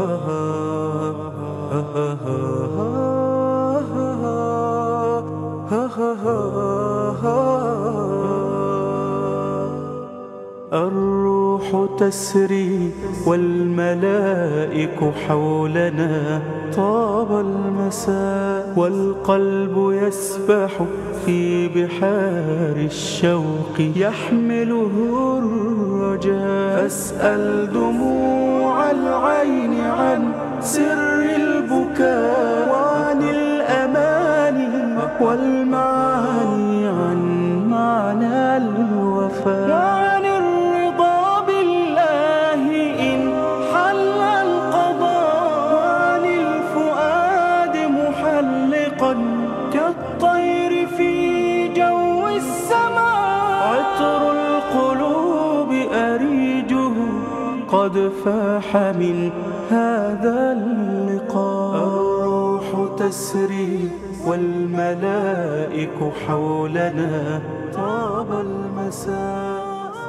الروح تسري والملائك حولنا طاب المساء والقلب يسبح في بحار الشوق يحمله الرجاء فاسأل دموع العين عن سر البكاء وعن الأماني والمعاني عن معنى الوفاء وعن الرضا بالله إن حل القضاء وعن الفؤاد محلقا كالطير في جو السماء عطر القلوب أريجه قد فاح من هذا اللقاء الروح تسري والملائك حولنا طاب المساء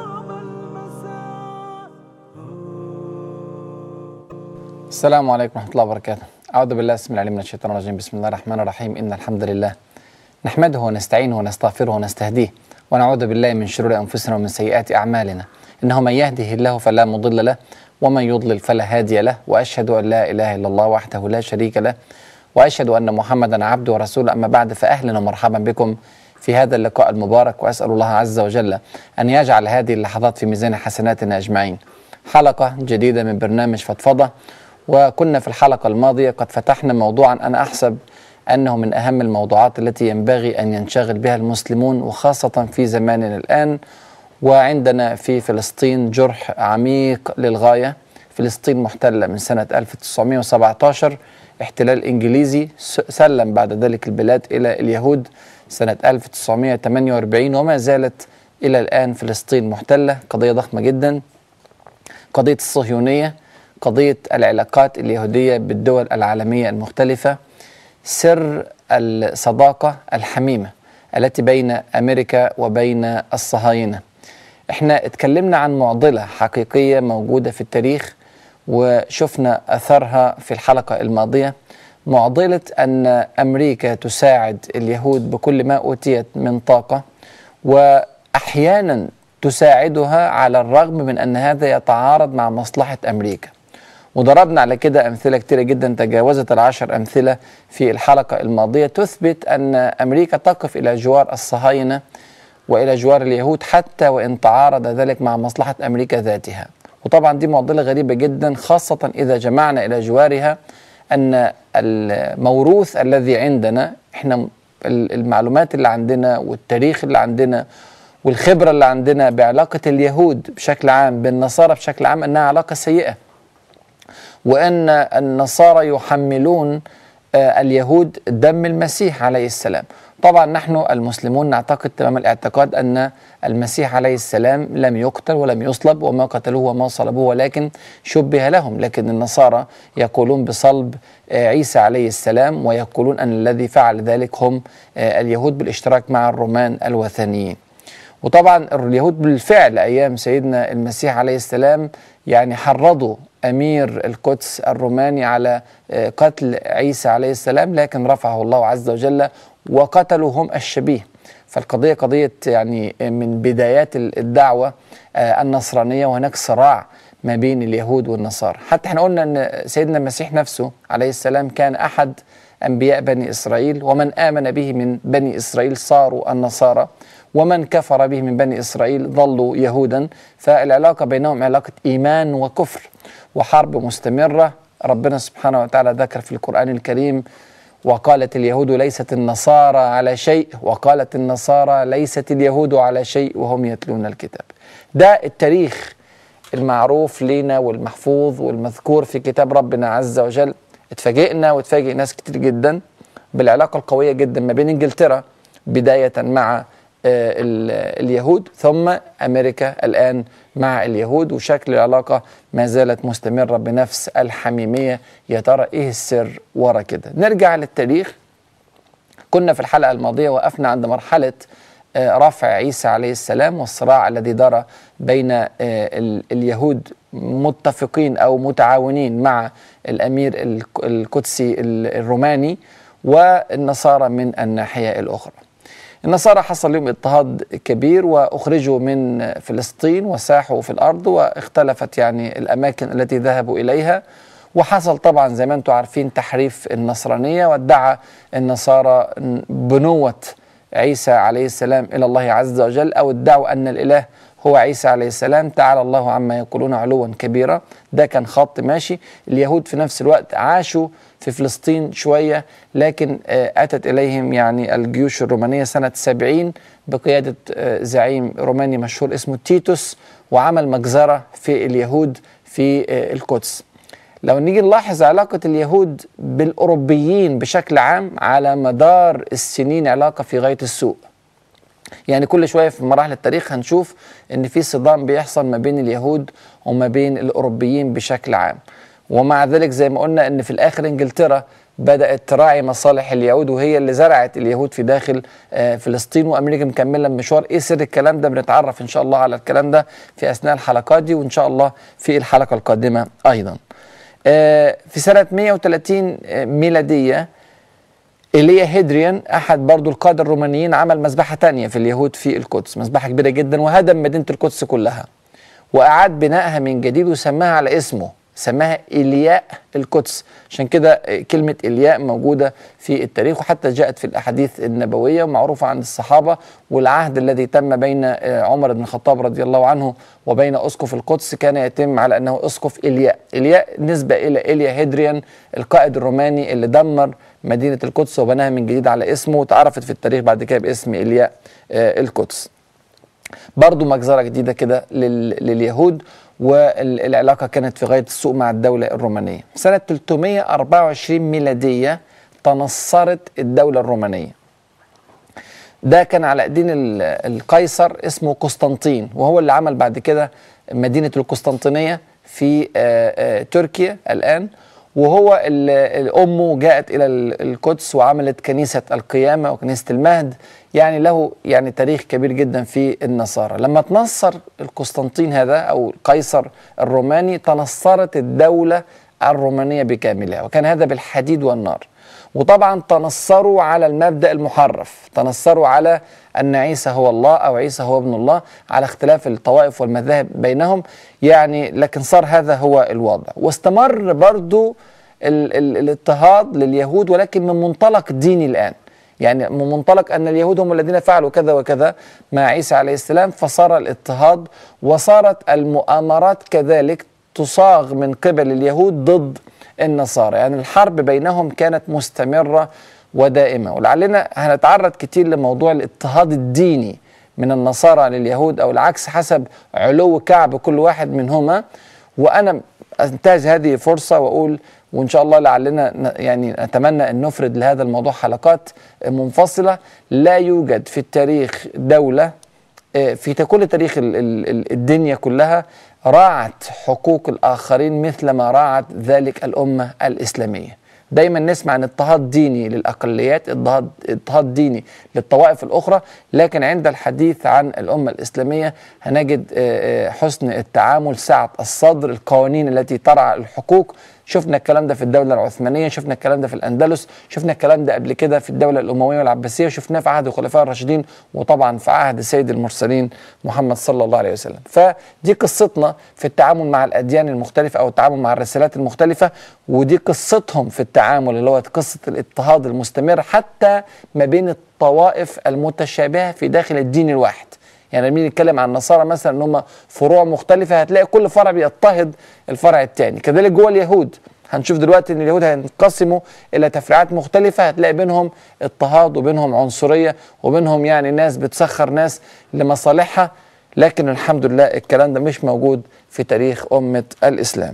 السلام عليكم ورحمة الله وبركاته أعوذ بالله بسم العليم من الشيطان الرجيم بسم الله الرحمن الرحيم إن الحمد لله نحمده ونستعينه ونستغفره ونستهديه ونعوذ بالله من شرور أنفسنا ومن سيئات أعمالنا إنه من يهده الله فلا مضل له ومن يضلل فلا هادي له وأشهد أن لا إله إلا الله وحده لا شريك له وأشهد أن محمدا عبده ورسوله أما بعد فأهلا ومرحبا بكم في هذا اللقاء المبارك وأسأل الله عز وجل أن يجعل هذه اللحظات في ميزان حسناتنا أجمعين حلقة جديدة من برنامج فضفضة وكنا في الحلقة الماضية قد فتحنا موضوعا أنا أحسب أنه من أهم الموضوعات التي ينبغي أن ينشغل بها المسلمون وخاصة في زماننا الآن وعندنا في فلسطين جرح عميق للغاية فلسطين محتلة من سنة 1917 احتلال إنجليزي س- سلم بعد ذلك البلاد إلى اليهود سنة 1948 وما زالت إلى الآن فلسطين محتلة قضية ضخمة جدا قضية الصهيونية قضية العلاقات اليهودية بالدول العالمية المختلفة سر الصداقة الحميمة التي بين أمريكا وبين الصهاينة احنا اتكلمنا عن معضلة حقيقية موجودة في التاريخ وشفنا أثرها في الحلقة الماضية معضلة أن أمريكا تساعد اليهود بكل ما أوتيت من طاقة وأحيانا تساعدها على الرغم من أن هذا يتعارض مع مصلحة أمريكا وضربنا على كده أمثلة كتيرة جدا تجاوزت العشر أمثلة في الحلقة الماضية تثبت أن أمريكا تقف إلى جوار الصهاينة وإلى جوار اليهود حتى وإن تعارض ذلك مع مصلحة أمريكا ذاتها وطبعا دي معضلة غريبة جدا خاصة إذا جمعنا إلى جوارها أن الموروث الذي عندنا إحنا المعلومات اللي عندنا والتاريخ اللي عندنا والخبرة اللي عندنا بعلاقة اليهود بشكل عام بالنصارى بشكل عام أنها علاقة سيئة وأن النصارى يحملون آه، اليهود دم المسيح عليه السلام طبعا نحن المسلمون نعتقد تمام الاعتقاد أن المسيح عليه السلام لم يقتل ولم يصلب وما قتلوه وما صلبوه ولكن شبه لهم لكن النصارى يقولون بصلب آه، عيسى عليه السلام ويقولون أن الذي فعل ذلك هم آه، اليهود بالاشتراك مع الرومان الوثنيين وطبعا اليهود بالفعل ايام سيدنا المسيح عليه السلام يعني حرضوا امير القدس الروماني على آه، قتل عيسى عليه السلام لكن رفعه الله عز وجل وقتلوا هم الشبيه فالقضيه قضيه يعني من بدايات الدعوه آه، النصرانيه وهناك صراع ما بين اليهود والنصارى حتى احنا قلنا ان سيدنا المسيح نفسه عليه السلام كان احد انبياء بني اسرائيل ومن امن به من بني اسرائيل صاروا النصارى ومن كفر به من بني اسرائيل ظلوا يهودا فالعلاقه بينهم علاقه ايمان وكفر وحرب مستمره ربنا سبحانه وتعالى ذكر في القران الكريم وقالت اليهود ليست النصارى على شيء وقالت النصارى ليست اليهود على شيء وهم يتلون الكتاب ده التاريخ المعروف لينا والمحفوظ والمذكور في كتاب ربنا عز وجل اتفاجئنا وتفاجئ ناس كتير جدا بالعلاقة القوية جدا ما بين انجلترا بداية مع آه، ال- اليهود ثم امريكا الان مع اليهود وشكل العلاقه ما زالت مستمره بنفس الحميميه يا ترى ايه السر ورا كده نرجع للتاريخ كنا في الحلقه الماضيه وقفنا عند مرحله آه، رفع عيسى عليه السلام والصراع الذي دار بين آه، ال- اليهود متفقين او متعاونين مع الامير الك- القدسي ال- الروماني والنصارى من الناحيه الاخرى. النصارى حصل لهم اضطهاد كبير واخرجوا من فلسطين وساحوا في الارض واختلفت يعني الاماكن التي ذهبوا اليها وحصل طبعا زي ما انتم عارفين تحريف النصرانيه وادعى النصارى بنوه عيسى عليه السلام الى الله عز وجل او ادعوا ان الاله هو عيسى عليه السلام تعالى الله عما يقولون علوا كبيرا ده كان خط ماشي اليهود في نفس الوقت عاشوا في فلسطين شوية لكن آه، أتت إليهم يعني الجيوش الرومانية سنة 70 بقيادة آه، زعيم روماني مشهور اسمه تيتوس وعمل مجزرة في اليهود في آه، القدس لو نيجي نلاحظ علاقة اليهود بالأوروبيين بشكل عام على مدار السنين علاقة في غاية السوء يعني كل شويه في مراحل التاريخ هنشوف ان في صدام بيحصل ما بين اليهود وما بين الاوروبيين بشكل عام ومع ذلك زي ما قلنا ان في الاخر انجلترا بدات تراعي مصالح اليهود وهي اللي زرعت اليهود في داخل آه، فلسطين وامريكا مكمله المشوار ايه سر الكلام ده بنتعرف ان شاء الله على الكلام ده في اثناء الحلقات دي وان شاء الله في الحلقه القادمه ايضا آه، في سنه 130 ميلاديه ايليا هيدريان احد برضو القاده الرومانيين عمل مذبحه تانية في اليهود في القدس مذبحه كبيره جدا وهدم مدينه القدس كلها واعاد بنائها من جديد وسماها على اسمه سماها إلياء القدس عشان كده كلمة إلياء موجودة في التاريخ وحتى جاءت في الأحاديث النبوية ومعروفة عند الصحابة والعهد الذي تم بين عمر بن الخطاب رضي الله عنه وبين أسقف القدس كان يتم على أنه أسقف إلياء إلياء نسبة إلى إليا هيدريان القائد الروماني اللي دمر مدينة القدس وبناها من جديد على اسمه وتعرفت في التاريخ بعد كده باسم إلياء القدس برضو مجزرة جديدة كده لل- لليهود والعلاقة كانت في غاية السوء مع الدولة الرومانية سنة 324 ميلادية تنصرت الدولة الرومانية ده كان على ايدين ال- القيصر اسمه قسطنطين وهو اللي عمل بعد كده مدينة القسطنطينية في آه، آه، تركيا الآن وهو اللي أمه جاءت إلى ال- القدس وعملت كنيسة القيامة وكنيسة المهد يعني له يعني تاريخ كبير جدا في النصارى لما تنصر القسطنطين هذا أو القيصر الروماني تنصرت الدولة الرومانية بكاملها وكان هذا بالحديد والنار وطبعا تنصروا على المبدا المحرف تنصروا على ان عيسى هو الله او عيسى هو ابن الله على اختلاف الطوائف والمذاهب بينهم يعني لكن صار هذا هو الوضع واستمر برضو ال ال الاضطهاد لليهود ولكن من منطلق ديني الان يعني من منطلق ان اليهود هم الذين فعلوا كذا وكذا مع عيسى عليه السلام فصار الاضطهاد وصارت المؤامرات كذلك تصاغ من قبل اليهود ضد النصارى يعني الحرب بينهم كانت مستمرة ودائمة ولعلنا هنتعرض كتير لموضوع الاضطهاد الديني من النصارى لليهود أو العكس حسب علو كعب كل واحد منهما وأنا أنتهز هذه فرصة وأقول وإن شاء الله لعلنا ن- يعني نتمنى أن نفرد لهذا الموضوع حلقات منفصلة لا يوجد في التاريخ دولة آه، في كل تاريخ ال- ال- ال- الدنيا كلها راعت حقوق الآخرين مثل ما راعت ذلك الأمة الإسلامية دايما نسمع عن اضطهاد ديني للأقليات اضطهاد, اضطهاد ديني للطوائف الأخرى لكن عند الحديث عن الأمة الإسلامية هنجد آه، آه، حسن التعامل سعة الصدر القوانين التي ترعى الحقوق شفنا الكلام ده في الدولة العثمانية شفنا الكلام ده في الأندلس شفنا الكلام ده قبل كده في الدولة الأموية والعباسية وشفناه في عهد الخلفاء الراشدين وطبعا في عهد سيد المرسلين محمد صلى الله عليه وسلم فدي قصتنا في التعامل مع الأديان المختلفة أو التعامل مع الرسالات المختلفة ودي قصتهم في التعامل اللي هو قصة الاضطهاد المستمر حتى ما بين الطوائف المتشابهة في داخل الدين الواحد يعني لما نيجي نتكلم عن النصارى مثلا ان هم فروع مختلفه هتلاقي كل فرع بيضطهد الفرع الثاني كذلك جوه اليهود هنشوف دلوقتي ان اليهود هينقسموا الى تفريعات مختلفه هتلاقي بينهم اضطهاد وبينهم عنصريه وبينهم يعني ناس بتسخر ناس لمصالحها لكن الحمد لله الكلام ده مش موجود في تاريخ امه الاسلام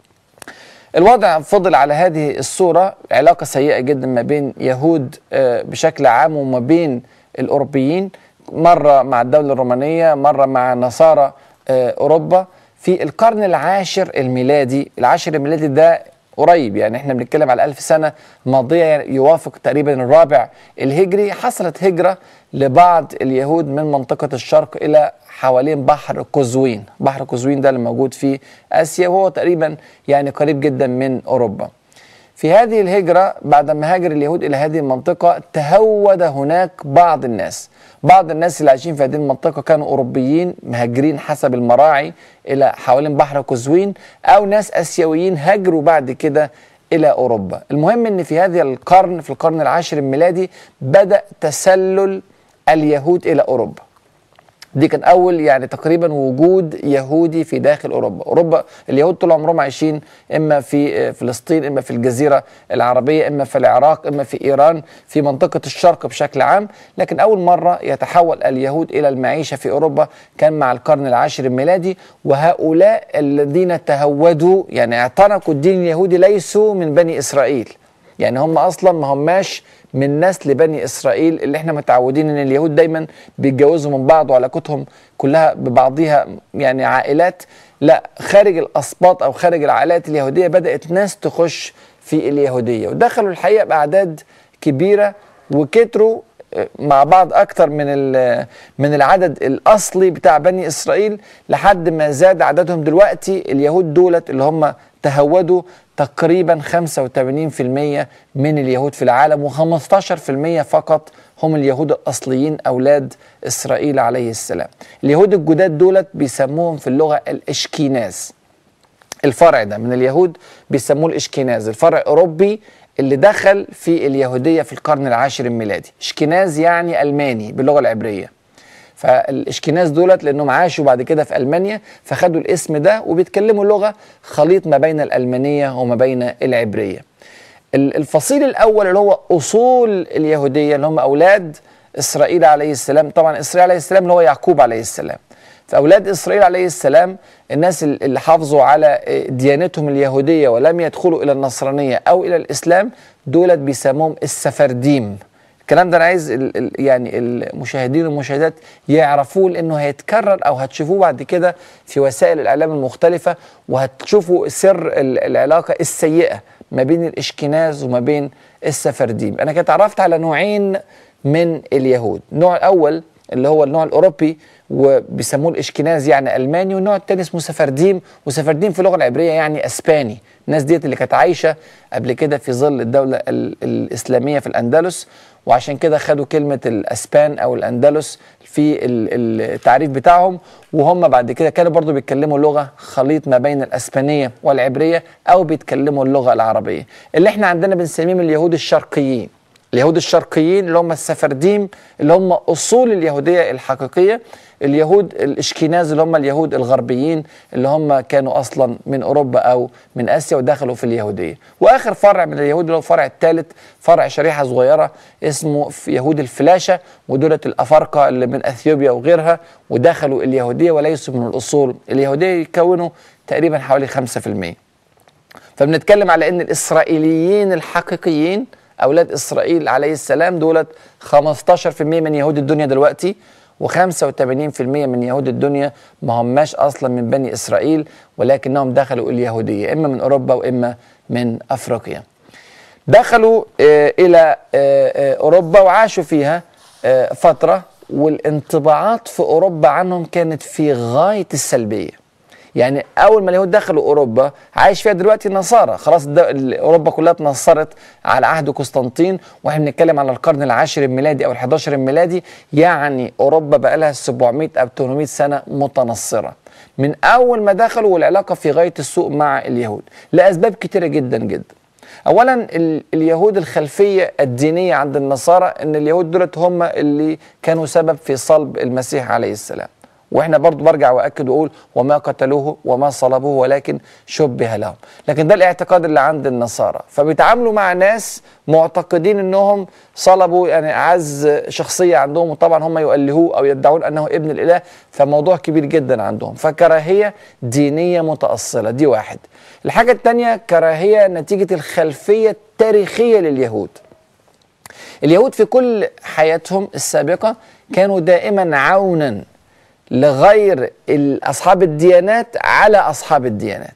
الوضع فضل على هذه الصورة علاقة سيئة جدا ما بين يهود آه، بشكل عام وما بين الأوروبيين مرة مع الدولة الرومانية مرة مع نصارى آه، أوروبا في القرن العاشر الميلادي العاشر الميلادي ده قريب يعني احنا بنتكلم على ألف سنة ماضية يعني يوافق تقريبا الرابع الهجري حصلت هجرة لبعض اليهود من منطقة الشرق إلى حوالين بحر قزوين بحر قزوين ده اللي موجود في آسيا وهو تقريبا يعني قريب جدا من أوروبا في هذه الهجرة بعد ما هاجر اليهود إلى هذه المنطقة تهود هناك بعض الناس بعض الناس اللي عايشين في هذه المنطقة كانوا أوروبيين مهاجرين حسب المراعي إلى حوالين بحر قزوين أو ناس آسيويين هاجروا بعد كده إلى أوروبا المهم أن في هذا القرن في القرن العاشر الميلادي بدأ تسلل اليهود إلى أوروبا دي كان اول يعني تقريبا وجود يهودي في داخل اوروبا اوروبا اليهود طول عمرهم عايشين اما في فلسطين اما في الجزيره العربيه اما في العراق اما في ايران في منطقه الشرق بشكل عام لكن اول مره يتحول اليهود الى المعيشه في اوروبا كان مع القرن العاشر الميلادي وهؤلاء الذين تهودوا يعني اعتنقوا الدين اليهودي ليسوا من بني اسرائيل يعني هم اصلا ما هماش من نسل بني اسرائيل اللي احنا متعودين ان اليهود دايما بيتجوزوا من بعض وعلاقتهم كلها ببعضها يعني عائلات لا خارج الاسباط او خارج العائلات اليهوديه بدات ناس تخش في اليهوديه ودخلوا الحقيقه باعداد كبيره وكتروا مع بعض اكتر من من العدد الاصلي بتاع بني اسرائيل لحد ما زاد عددهم دلوقتي اليهود دولت اللي هم تهودوا تقريبا 85% من اليهود في العالم و15% فقط هم اليهود الاصليين اولاد اسرائيل عليه السلام. اليهود الجداد دولت بيسموهم في اللغه الاشكيناز. الفرع ده من اليهود بيسموه الاشكيناز، الفرع اوروبي اللي دخل في اليهوديه في القرن العاشر الميلادي. اشكيناز يعني الماني باللغه العبريه. فالاشكناز دولت لانهم عاشوا بعد كده في المانيا فخدوا الاسم ده وبيتكلموا لغه خليط ما بين الالمانيه وما بين العبريه. الفصيل الاول اللي هو اصول اليهوديه اللي هم اولاد اسرائيل عليه السلام، طبعا اسرائيل عليه السلام اللي هو يعقوب عليه السلام. فاولاد اسرائيل عليه السلام الناس اللي حافظوا على ديانتهم اليهوديه ولم يدخلوا الى النصرانيه او الى الاسلام دولت بيسموهم السفرديم. الكلام ده انا عايز ال ال يعني المشاهدين والمشاهدات يعرفوه لانه هيتكرر او هتشوفوه بعد كده في وسائل الاعلام المختلفه وهتشوفوا سر العلاقه السيئه ما بين الاشكناز وما بين السفرديم انا كنت عرفت على نوعين من اليهود النوع الاول اللي هو النوع الاوروبي وبيسموه الاشكناز يعني الماني والنوع الثاني اسمه سفرديم وسفرديم في اللغه العبريه يعني اسباني الناس ديت اللي كانت عايشه قبل كده في ظل الدوله الاسلاميه في الاندلس وعشان كده خدوا كلمة الأسبان أو الأندلس في التعريف بتاعهم وهم بعد كده كانوا برضو بيتكلموا لغة خليط ما بين الأسبانية والعبرية أو بيتكلموا اللغة العربية اللي احنا عندنا بنسميهم اليهود الشرقيين اليهود الشرقيين اللي هم السفرديم اللي هم أصول اليهودية الحقيقية اليهود الاشكيناز اللي هم اليهود الغربيين اللي هم كانوا اصلا من اوروبا او من اسيا ودخلوا في اليهوديه واخر فرع من اليهود اللي هو الفرع الثالث فرع شريحه صغيره اسمه يهود الفلاشه ودولة الافارقه اللي من اثيوبيا وغيرها ودخلوا اليهوديه وليسوا من الاصول اليهوديه يكونوا تقريبا حوالي 5% فبنتكلم على ان الاسرائيليين الحقيقيين اولاد اسرائيل عليه السلام دولت 15% من يهود الدنيا دلوقتي و85% من يهود الدنيا ما هماش اصلا من بني اسرائيل ولكنهم دخلوا اليهوديه اما من اوروبا واما من افريقيا. دخلوا آه الى آه آه اوروبا وعاشوا فيها آه فتره والانطباعات في اوروبا عنهم كانت في غايه السلبيه. يعني اول ما اليهود دخلوا اوروبا عايش فيها دلوقتي النصارى خلاص اوروبا كلها اتنصرت على عهد قسطنطين واحنا بنتكلم على القرن العاشر الميلادي او ال11 الميلادي يعني اوروبا بقى لها 700 او 800 سنه متنصره من اول ما دخلوا والعلاقه في غايه السوء مع اليهود لاسباب كتيره جدا جدا اولا اليهود الخلفيه الدينيه عند النصارى ان اليهود دولت هم اللي كانوا سبب في صلب المسيح عليه السلام واحنا برضو برجع واكد واقول وما قتلوه وما صلبوه ولكن شبه لهم لكن ده الاعتقاد اللي عند النصارى فبيتعاملوا مع ناس معتقدين انهم صلبوا يعني اعز شخصيه عندهم وطبعا هم يؤلهوه او يدعون انه ابن الاله فموضوع كبير جدا عندهم فكراهيه دينيه متاصله دي واحد الحاجه الثانيه كراهيه نتيجه الخلفيه التاريخيه لليهود اليهود في كل حياتهم السابقه كانوا دائما عونا لغير اصحاب الديانات على اصحاب الديانات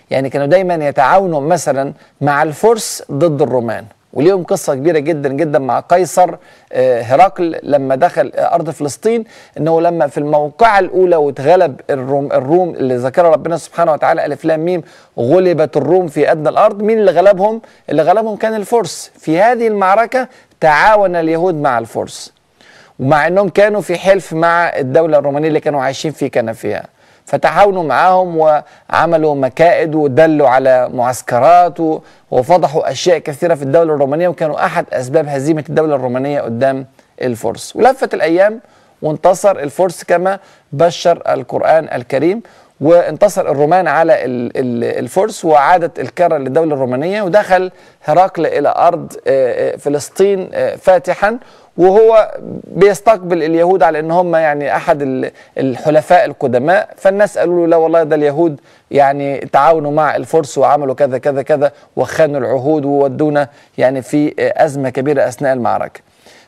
يعني كانوا دايما يتعاونوا مثلا مع الفرس ضد الرومان وليهم قصة كبيرة جدا جدا مع قيصر آه، هرقل لما دخل أرض فلسطين أنه لما في الموقعة الأولى واتغلب الروم, الروم اللي ذكرها ربنا سبحانه وتعالى ألف لام ميم غلبت الروم في أدنى الأرض مين اللي غلبهم؟ اللي غلبهم كان الفرس في هذه المعركة تعاون اليهود مع الفرس ومع أنهم كانوا في حلف مع الدولة الرومانية اللي كانوا عايشين في كنفها فتعاونوا معاهم وعملوا مكائد ودلوا على معسكرات و- وفضحوا اشياء كثيره في الدوله الرومانيه وكانوا احد اسباب هزيمه الدوله الرومانيه قدام الفرس ولفت الايام وانتصر الفرس كما بشر القران الكريم وانتصر الرومان على ال- ال- الفرس وعادت الكره للدوله الرومانيه ودخل هرقل الى ارض آه، آه، فلسطين آه، فاتحا وهو بيستقبل اليهود على ان هم يعني احد ال- الحلفاء القدماء فالناس قالوا له لا والله ده اليهود يعني تعاونوا مع الفرس وعملوا كذا كذا كذا وخانوا العهود وودونا يعني في ازمه كبيره اثناء المعركه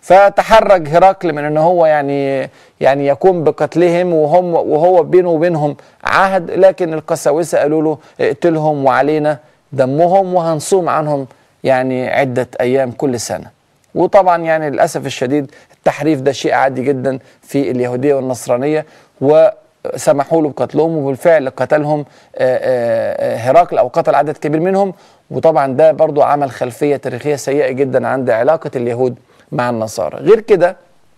فتحرج هرقل من ان هو يعني يعني يقوم بقتلهم وهم وهو بينه وبينهم عهد لكن القساوسه قالوا له اقتلهم وعلينا دمهم وهنصوم عنهم يعني عده ايام كل سنه وطبعا يعني للاسف الشديد التحريف ده شيء عادي جدا في اليهوديه والنصرانيه وسمحوا له بقتلهم وبالفعل قتلهم آه، آه، آه، هرقل او قتل عدد كبير منهم وطبعا ده برضو عمل خلفيه تاريخيه سيئه جدا عند علاقه اليهود مع النصارى غير كده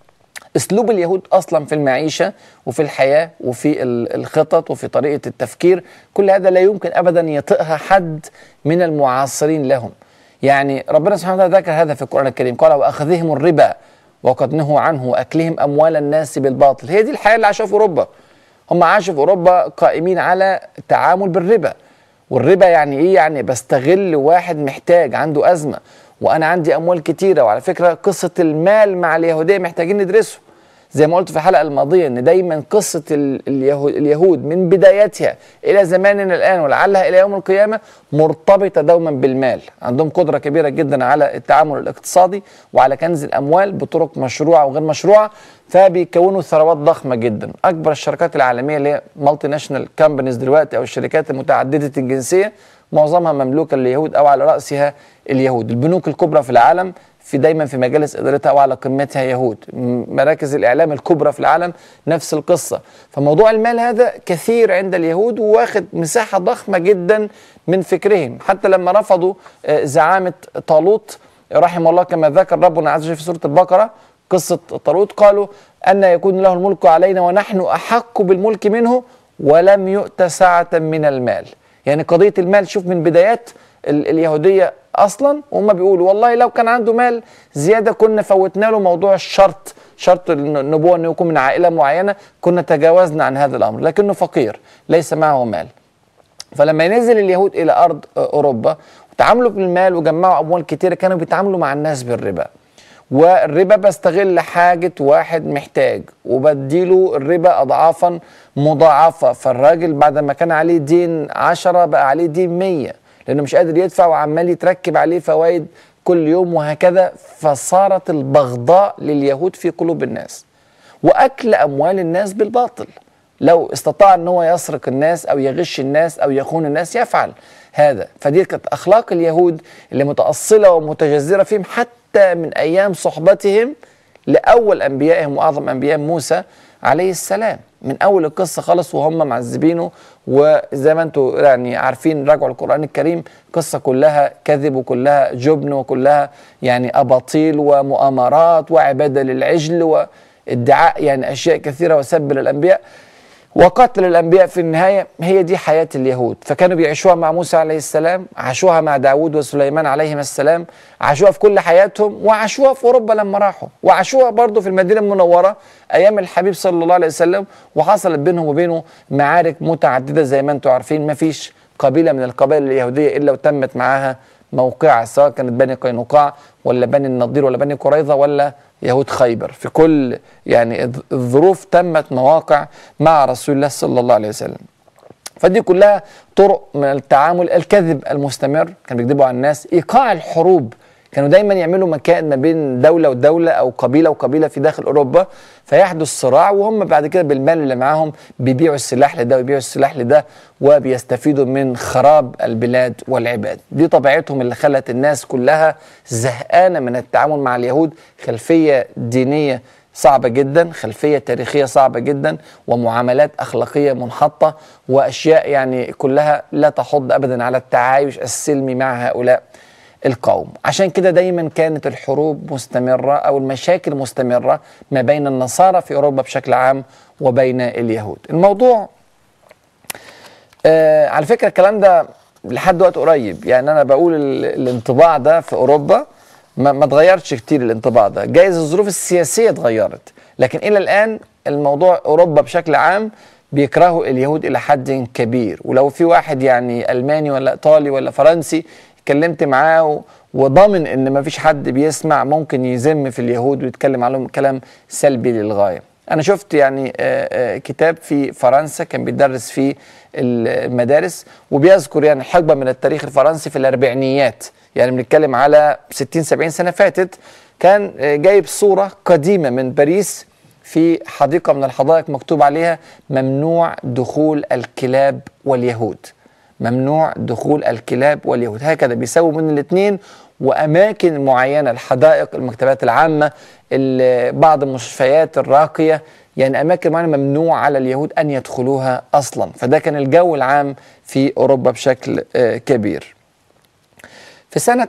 اسلوب اليهود اصلا في المعيشه وفي الحياه وفي ال- الخطط وفي طريقه التفكير كل هذا لا يمكن ابدا يطئها حد من المعاصرين لهم يعني ربنا سبحانه وتعالى ذكر هذا في القران الكريم قال واخذهم الربا وقد نهوا عنه واكلهم اموال الناس بالباطل هي دي الحياه اللي عاشوها في اوروبا هم عاشوا في اوروبا قائمين على التعامل بالربا والربا يعني ايه يعني بستغل واحد محتاج عنده ازمه وانا عندي اموال كتيره وعلى فكره قصه المال مع اليهوديه محتاجين ندرسه زي ما قلت في الحلقه الماضيه ان دايما قصه ال- اليهود, اليهود من بدايتها الى زماننا الان ولعلها الى يوم القيامه مرتبطه دوما بالمال عندهم قدره كبيره جدا على التعامل الاقتصادي وعلى كنز الاموال بطرق مشروعه وغير مشروعه فبيكونوا ثروات ضخمه جدا اكبر الشركات العالميه اللي هي مالتي ناشونال كامبانيز دلوقتي او الشركات المتعدده الجنسيه معظمها مملوكه لليهود او على راسها اليهود البنوك الكبرى في العالم في دايما في مجالس ادارتها وعلى قمتها يهود م- مراكز الاعلام الكبرى في العالم نفس القصه فموضوع المال هذا كثير عند اليهود وواخد مساحه ضخمه جدا من فكرهم حتى لما رفضوا آه، زعامه طالوت رحمه الله كما ذكر ربنا عز وجل في سوره البقره قصه طالوت قالوا ان يكون له الملك علينا ونحن احق بالملك منه ولم يؤت سعه من المال يعني قضيه المال شوف من بدايات ال- اليهوديه اصلا وهم بيقولوا والله لو كان عنده مال زياده كنا فوتنا له موضوع الشرط شرط الن- النبوه انه يكون من عائله معينه كنا تجاوزنا عن هذا الامر لكنه فقير ليس معه مال فلما ينزل اليهود الى ارض اوروبا وتعاملوا بالمال وجمعوا اموال كتيره كانوا بيتعاملوا مع الناس بالربا والربا بستغل حاجة واحد محتاج وبديله الربا أضعافا مضاعفة فالراجل بعد ما كان عليه دين عشرة بقى عليه دين مية لأنه مش قادر يدفع وعمال يتركب عليه فوائد كل يوم وهكذا فصارت البغضاء لليهود في قلوب الناس وأكل أموال الناس بالباطل لو استطاع ان هو يسرق الناس او يغش الناس او يخون الناس يفعل هذا فدي كانت اخلاق اليهود اللي متاصله ومتجذره فيهم حتى من ايام صحبتهم لاول انبيائهم واعظم انبياء موسى عليه السلام من اول القصه خالص وهم معذبينه وزي ما انتم يعني عارفين راجعوا القران الكريم قصه كلها كذب وكلها جبن وكلها يعني اباطيل ومؤامرات وعباده للعجل وادعاء يعني اشياء كثيره وسب للانبياء وقتل الأنبياء في النهاية هي دي حياة اليهود فكانوا بيعيشوها مع موسى عليه السلام عاشوها مع داود وسليمان عليهم السلام عاشوها في كل حياتهم وعاشوها في أوروبا لما راحوا وعاشوها برضه في المدينة المنورة أيام الحبيب صلى الله عليه وسلم وحصلت بينهم وبينه معارك متعددة زي ما انتم عارفين ما فيش قبيلة من القبائل اليهودية إلا وتمت معاها موقعة سواء كانت بني قينقاع ولا بني النضير ولا بني قريظة ولا يهود خيبر في كل يعني الظ- الظروف تمت مواقع مع رسول الله صلى الله عليه وسلم فدي كلها طرق من التعامل الكذب المستمر كانوا بيكذبوا على الناس ايقاع الحروب كانوا دايما يعملوا مكان ما بين دوله ودوله او قبيله وقبيله في داخل اوروبا فيحدث صراع وهم بعد كده بالمال اللي معاهم بيبيعوا السلاح لده ويبيعوا السلاح لده وبيستفيدوا من خراب البلاد والعباد دي طبيعتهم اللي خلت الناس كلها زهقانه من التعامل مع اليهود خلفيه دينيه صعبة جدا خلفية تاريخية صعبة جدا ومعاملات أخلاقية منحطة وأشياء يعني كلها لا تحض أبدا على التعايش السلمي مع هؤلاء القوم عشان كده دايما كانت الحروب مستمرة أو المشاكل مستمرة ما بين النصارى في أوروبا بشكل عام وبين اليهود الموضوع آه على فكرة الكلام ده لحد وقت قريب يعني أنا بقول ال- الانطباع ده في أوروبا ما, ما اتغيرش كتير الانطباع ده جايز الظروف السياسية اتغيرت لكن إلى الآن الموضوع أوروبا بشكل عام بيكرهوا اليهود إلى حد كبير ولو في واحد يعني ألماني ولا إيطالي ولا فرنسي اتكلمت معاه و- وضامن ان ما فيش حد بيسمع ممكن يذم في اليهود ويتكلم عليهم كلام سلبي للغايه انا شفت يعني آه، آه، كتاب في فرنسا كان بيدرس في المدارس وبيذكر يعني حقبه من التاريخ الفرنسي في الاربعينيات يعني بنتكلم على 60 70 سنه فاتت كان آه، جايب صوره قديمه من باريس في حديقه من الحدائق مكتوب عليها ممنوع دخول الكلاب واليهود ممنوع دخول الكلاب واليهود هكذا بيساووا بين الاثنين واماكن معينه الحدائق المكتبات العامه ال- بعض المستشفيات الراقيه يعني اماكن معينه ممنوع على اليهود ان يدخلوها اصلا فده كان الجو العام في اوروبا بشكل آه، كبير في سنة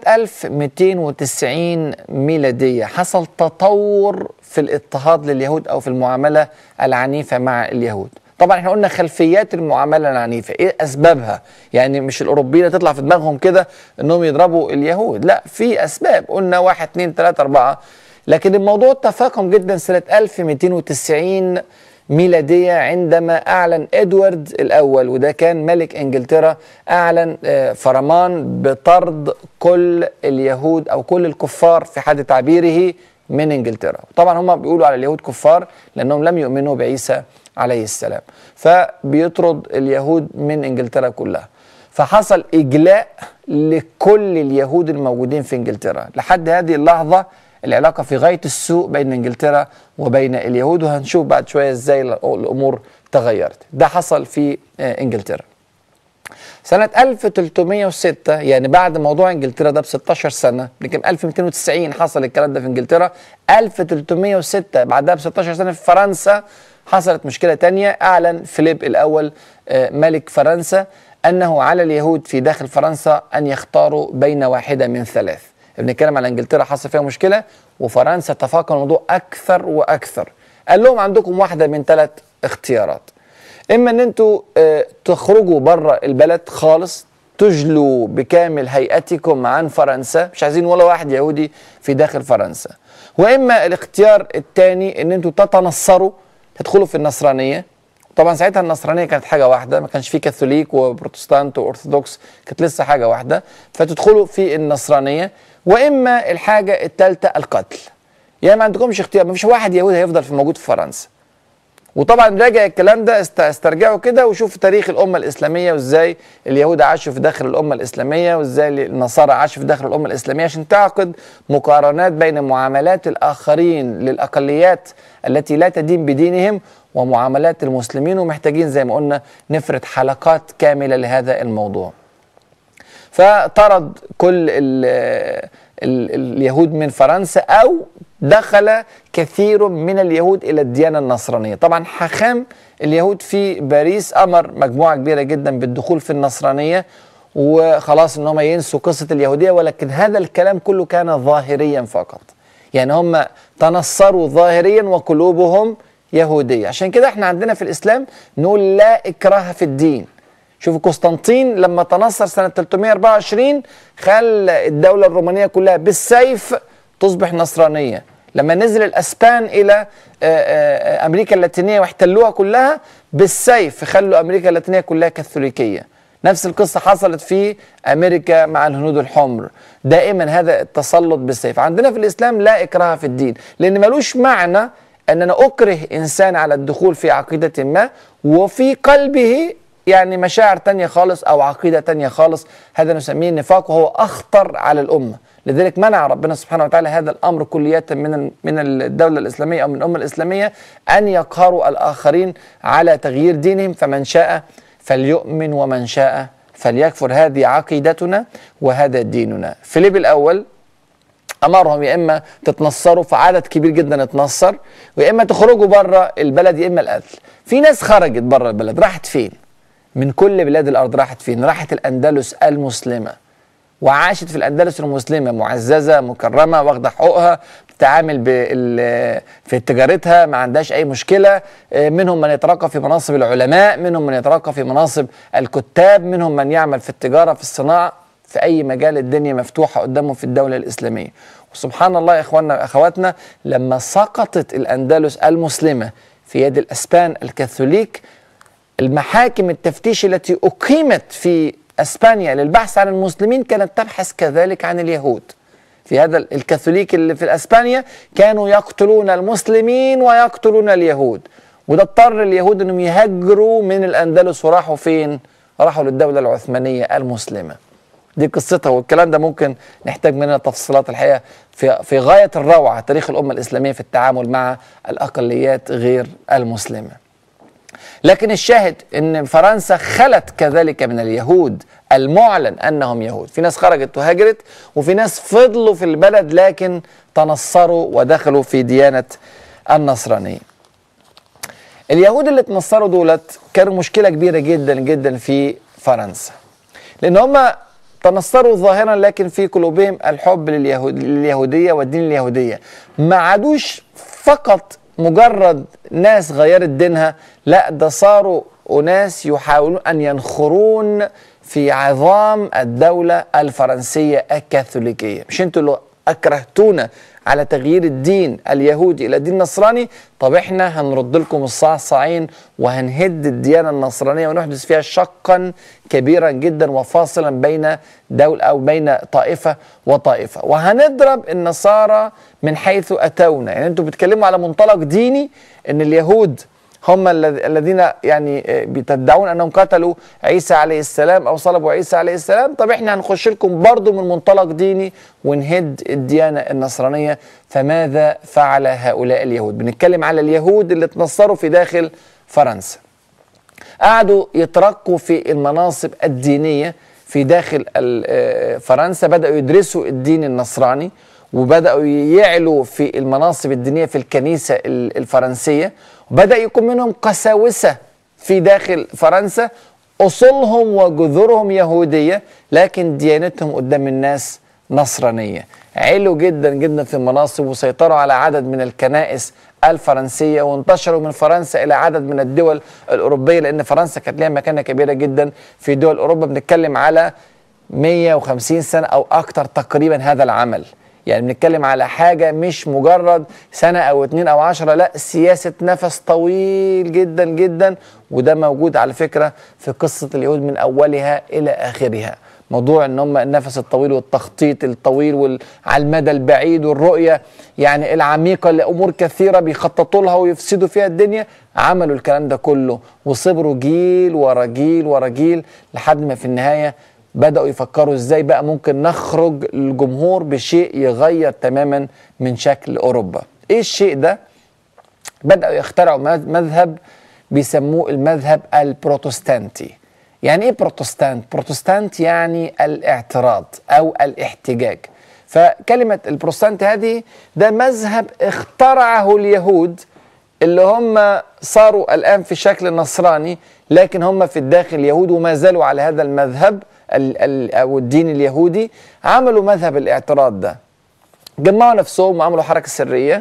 1290 ميلادية حصل تطور في الاضطهاد لليهود أو في المعاملة العنيفة مع اليهود طبعا احنا قلنا خلفيات المعاملة العنيفة ايه أسبابها يعني مش الأوروبيين تطلع في دماغهم كده انهم يضربوا اليهود لا في أسباب قلنا واحد اتنين تلاتة أربعة لكن الموضوع تفاقم جدا سنة 1290 ميلادية عندما أعلن إدوارد الأول وده كان ملك إنجلترا أعلن آه، فرمان بطرد كل اليهود أو كل الكفار في حد تعبيره من إنجلترا طبعا هم بيقولوا على اليهود كفار لأنهم لم يؤمنوا بعيسى عليه السلام فبيطرد اليهود من إنجلترا كلها فحصل إجلاء لكل اليهود الموجودين في إنجلترا لحد هذه اللحظة العلاقة في غاية السوء بين انجلترا وبين اليهود وهنشوف بعد شوية ازاي الامور تغيرت ده حصل في آه، انجلترا سنة 1306 يعني بعد موضوع انجلترا ده ب 16 سنة لكن 1290 حصل الكلام ده في انجلترا 1306 بعدها ب 16 سنة في فرنسا حصلت مشكلة تانية أعلن فيليب الأول آه، ملك فرنسا أنه على اليهود في داخل فرنسا أن يختاروا بين واحدة من ثلاث بنتكلم على انجلترا حصل فيها مشكلة وفرنسا تفاقم الموضوع أكثر وأكثر قال لهم عندكم واحدة من ثلاث اختيارات اما ان انتوا آه، تخرجوا بره البلد خالص تجلوا بكامل هيئتكم عن فرنسا مش عايزين ولا واحد يهودي في داخل فرنسا واما الاختيار الثاني ان انتوا تتنصروا تدخلوا في النصرانيه طبعا ساعتها النصرانيه كانت حاجه واحده ما كانش في كاثوليك وبروتستانت وارثوذكس كانت لسه حاجه واحده فتدخلوا في النصرانيه واما الحاجه الثالثه القتل يعني ما عندكمش اختيار ما فيش واحد يهودي هيفضل في موجود في فرنسا وطبعا راجع الكلام ده است- استرجعه كده وشوف تاريخ الامه الاسلاميه وازاي اليهود عاشوا في داخل الامه الاسلاميه وازاي النصارى عاشوا في داخل الامه الاسلاميه عشان تعقد مقارنات بين معاملات الاخرين للاقليات التي لا تدين بدينهم ومعاملات المسلمين ومحتاجين زي ما قلنا نفرد حلقات كامله لهذا الموضوع. فطرد كل ال ال اليهود من فرنسا او دخل كثير من اليهود الى الديانه النصرانيه طبعا حاخام اليهود في باريس امر مجموعه كبيره جدا بالدخول في النصرانيه وخلاص ان هم ينسوا قصه اليهوديه ولكن هذا الكلام كله كان ظاهريا فقط يعني هم تنصروا ظاهريا وقلوبهم يهوديه عشان كده احنا عندنا في الاسلام نقول لا اكراه في الدين شوفوا قسطنطين لما تنصر سنة 324 خلى الدولة الرومانية كلها بالسيف تصبح نصرانية لما نزل الأسبان إلى آه، آه، أمريكا اللاتينية واحتلوها كلها بالسيف خلوا أمريكا اللاتينية كلها كاثوليكية نفس القصة حصلت في أمريكا مع الهنود الحمر دائما هذا التسلط بالسيف عندنا في الإسلام لا إكراه في الدين لأن ملوش معنى أن أنا أكره إنسان على الدخول في عقيدة ما وفي قلبه يعني مشاعر تانية خالص أو عقيدة تانية خالص هذا نسميه النفاق وهو أخطر على الأمة لذلك منع ربنا سبحانه وتعالى هذا الامر كلية من ال- من الدوله الاسلاميه او من الامه الاسلاميه ان يقهروا الاخرين على تغيير دينهم فمن شاء فليؤمن ومن شاء فليكفر هذه عقيدتنا وهذا ديننا فيليب الاول امرهم يا اما تتنصروا فعدد كبير جدا اتنصر ويا اما تخرجوا بره البلد يا اما القتل في ناس خرجت بره البلد راحت فين من كل بلاد الارض راحت فين راحت الاندلس المسلمه وعاشت في الاندلس المسلمه معززه مكرمه واخده حقوقها بتتعامل بال- في تجارتها ما عندهاش اي مشكله آه، منهم من يترقى في مناصب العلماء منهم من يترقى في مناصب الكتاب منهم من يعمل في التجاره في الصناعه في اي مجال الدنيا مفتوحه قدامهم في الدوله الاسلاميه وسبحان الله يا اخواننا اخواتنا لما سقطت الاندلس المسلمه في يد الاسبان الكاثوليك المحاكم التفتيش التي أقيمت في أسبانيا للبحث عن المسلمين كانت تبحث كذلك عن اليهود في هذا الكاثوليك اللي في أسبانيا كانوا يقتلون المسلمين ويقتلون اليهود وده اضطر اليهود انهم يهاجروا من الأندلس وراحوا فين؟ راحوا للدولة العثمانية المسلمة دي قصتها والكلام ده ممكن نحتاج منها تفصيلات الحقيقه في في غايه الروعه تاريخ الامه الاسلاميه في التعامل مع الاقليات غير المسلمه. لكن الشاهد ان فرنسا خلت كذلك من اليهود المعلن انهم يهود في ناس خرجت وهاجرت وفي ناس فضلوا في البلد لكن تنصروا ودخلوا في ديانه النصرانيه اليهود اللي اتنصروا دولت كانوا مشكله كبيره جدا جدا في فرنسا لان هم تنصروا ظاهرا لكن في قلوبهم الحب لليهود لليهوديه والدين اليهوديه ما عادوش فقط مجرد ناس غيرت دينها لا ده صاروا اناس يحاولون ان ينخرون في عظام الدوله الفرنسيه الكاثوليكيه مش انتوا اللي اكرهتونا على تغيير الدين اليهودي الى دين نصراني طب احنا هنرد لكم الصعصعين وهنهد الديانه النصرانيه ونحدث فيها شقا كبيرا جدا وفاصلا بين دول او بين طائفه وطائفه وهنضرب النصارى من حيث اتونا يعني انتوا بتتكلموا على منطلق ديني ان اليهود هم الذ- الذين يعني آه، بتدعون انهم قتلوا عيسى عليه السلام او صلبوا عيسى عليه السلام طب احنا هنخش لكم برضه من منطلق ديني ونهد الديانه النصرانيه فماذا فعل هؤلاء اليهود بنتكلم على اليهود اللي اتنصروا في داخل فرنسا قعدوا يترقوا في المناصب الدينيه في داخل ال- آه، فرنسا بداوا يدرسوا الدين النصراني وبداوا يعلوا في المناصب الدينيه في الكنيسه ال- الفرنسيه وبدا يكون منهم قساوسه في داخل فرنسا اصولهم وجذورهم يهوديه لكن ديانتهم قدام الناس نصرانيه علوا جدا جدا في المناصب وسيطروا على عدد من الكنائس الفرنسيه وانتشروا من فرنسا الى عدد من الدول الاوروبيه لان فرنسا كانت لها مكانه كبيره جدا في دول اوروبا بنتكلم على 150 سنه او اكثر تقريبا هذا العمل يعني بنتكلم على حاجة مش مجرد سنة أو اتنين أو عشرة لا سياسة نفس طويل جدا جدا وده موجود على فكرة في قصة اليهود من أولها إلى آخرها موضوع ان هم النفس الطويل والتخطيط الطويل وعلى المدى البعيد والرؤيه يعني العميقه لامور كثيره بيخططوا لها ويفسدوا فيها الدنيا عملوا الكلام ده كله وصبروا جيل ورا جيل ورا جيل لحد ما في النهايه بداوا يفكروا ازاي بقى ممكن نخرج للجمهور بشيء يغير تماما من شكل اوروبا ايه الشيء ده بداوا يخترعوا مذ- مذهب بيسموه المذهب البروتستانتي يعني ايه بروتستانت بروتستانت يعني الاعتراض او الاحتجاج فكلمه البروتستانت هذه ده مذهب اخترعه اليهود اللي هم صاروا الان في شكل نصراني لكن هم في الداخل يهود وما زالوا على هذا المذهب ال- ال- او الدين اليهودي عملوا مذهب الاعتراض ده جمعوا نفسهم وعملوا حركه سريه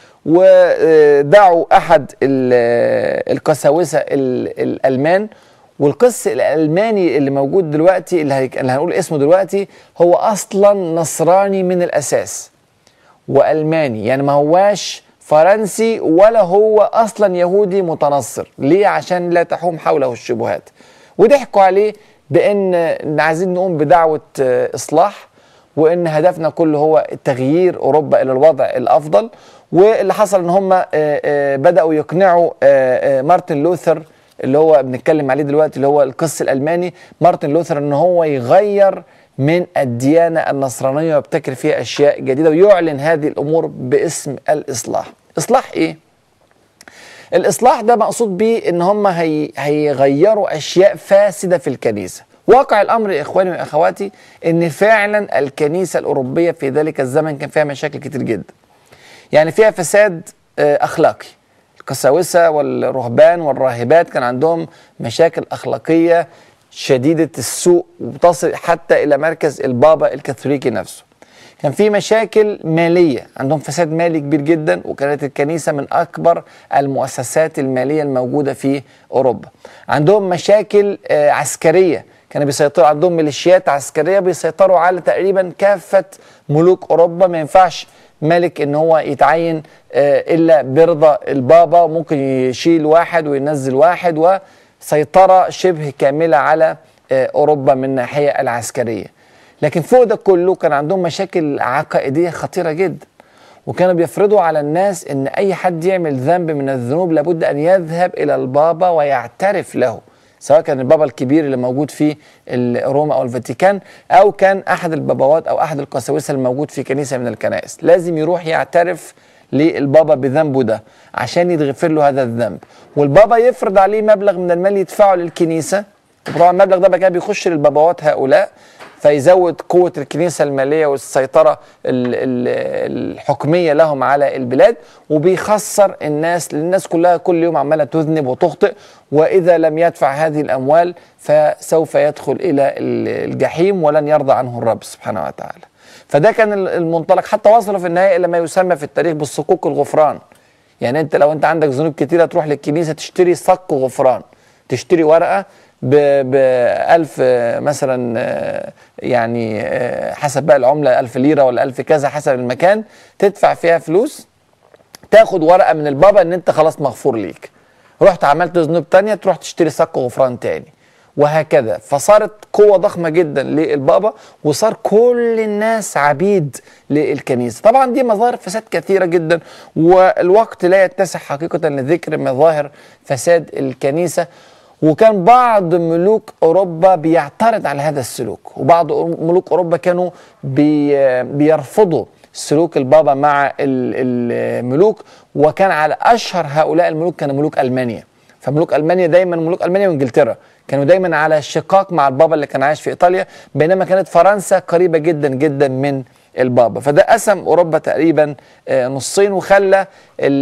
ودعوا احد ال- القساوسه ال- الالمان والقس الالماني اللي موجود دلوقتي اللي هي- اللي هنقول اسمه دلوقتي هو اصلا نصراني من الاساس والماني يعني ما هواش فرنسي ولا هو اصلا يهودي متنصر ليه عشان لا تحوم حوله الشبهات وضحكوا عليه بان إن عايزين نقوم بدعوه آه، اصلاح وان هدفنا كله هو تغيير اوروبا الى الوضع الافضل واللي حصل ان هم آه، آه، بداوا يقنعوا آه، آه، مارتن لوثر اللي هو بنتكلم عليه دلوقتي اللي هو القس الالماني مارتن لوثر ان هو يغير من الديانة النصرانية ويبتكر فيها أشياء جديدة ويعلن هذه الأمور باسم الإصلاح إصلاح إيه؟ الإصلاح ده مقصود بيه إن هم هي هيغيروا أشياء فاسدة في الكنيسة واقع الأمر يا إخواني وأخواتي إن فعلا الكنيسة الأوروبية في ذلك الزمن كان فيها مشاكل كتير جدا يعني فيها فساد آه، أخلاقي القساوسة والرهبان والراهبات كان عندهم مشاكل أخلاقية شديدة السوء وتصل حتى إلى مركز البابا الكاثوليكي نفسه كان في مشاكل مالية عندهم فساد مالي كبير جدا وكانت الكنيسة من أكبر المؤسسات المالية الموجودة في أوروبا عندهم مشاكل آه، عسكرية كانوا بيسيطروا عندهم ميليشيات عسكرية بيسيطروا على تقريبا كافة ملوك أوروبا ما ينفعش ملك ان هو يتعين آه، الا برضا البابا ممكن يشيل واحد وينزل واحد وسيطره شبه كامله على آه، اوروبا من الناحيه العسكريه لكن فوق ده كله كان عندهم مشاكل عقائديه خطيره جدا وكانوا بيفرضوا على الناس ان اي حد يعمل ذنب من الذنوب لابد ان يذهب الى البابا ويعترف له سواء كان البابا الكبير اللي موجود في ال- روما او الفاتيكان او كان احد البابوات او احد القساوسه الموجود في كنيسه من الكنائس لازم يروح يعترف للبابا بذنبه ده عشان يتغفر له هذا الذنب والبابا يفرض عليه مبلغ من المال يدفعه للكنيسه وطبعا المبلغ ده بقى كده بيخش للبابوات هؤلاء فيزود قوة الكنيسة المالية والسيطرة ال- ال- الحكمية لهم على البلاد وبيخسر الناس لأن الناس كلها كل يوم عمالة تذنب وتخطئ وإذا لم يدفع هذه الأموال فسوف يدخل إلى ال- الجحيم ولن يرضى عنه الرب سبحانه وتعالى فده كان ال- المنطلق حتى وصلوا في النهاية إلى ما يسمى في التاريخ بالصكوك الغفران يعني انت لو انت عندك ذنوب كتيرة تروح للكنيسة تشتري صك غفران تشتري ورقة ب ب 1000 آه، مثلا آه، يعني آه، حسب بقى العملة 1000 ليرة ولا 1000 كذا حسب المكان تدفع فيها فلوس تاخد ورقة من البابا ان انت خلاص مغفور ليك رحت عملت ذنوب تانية تروح تشتري صك غفران تاني وهكذا فصارت قوة ضخمة جدا للبابا وصار كل الناس عبيد للكنيسة طبعا دي مظاهر فساد كثيرة جدا والوقت لا يتسع حقيقة لذكر مظاهر فساد الكنيسة وكان بعض ملوك أوروبا بيعترض على هذا السلوك وبعض ملوك أوروبا كانوا بي بيرفضوا سلوك البابا مع ال- الملوك وكان على أشهر هؤلاء الملوك كان ملوك ألمانيا فملوك المانيا دايما ملوك المانيا وانجلترا كانوا دايما على شقاق مع البابا اللي كان عايش في ايطاليا بينما كانت فرنسا قريبه جدا جدا من البابا فده قسم اوروبا تقريبا آه، نصين وخلى ال-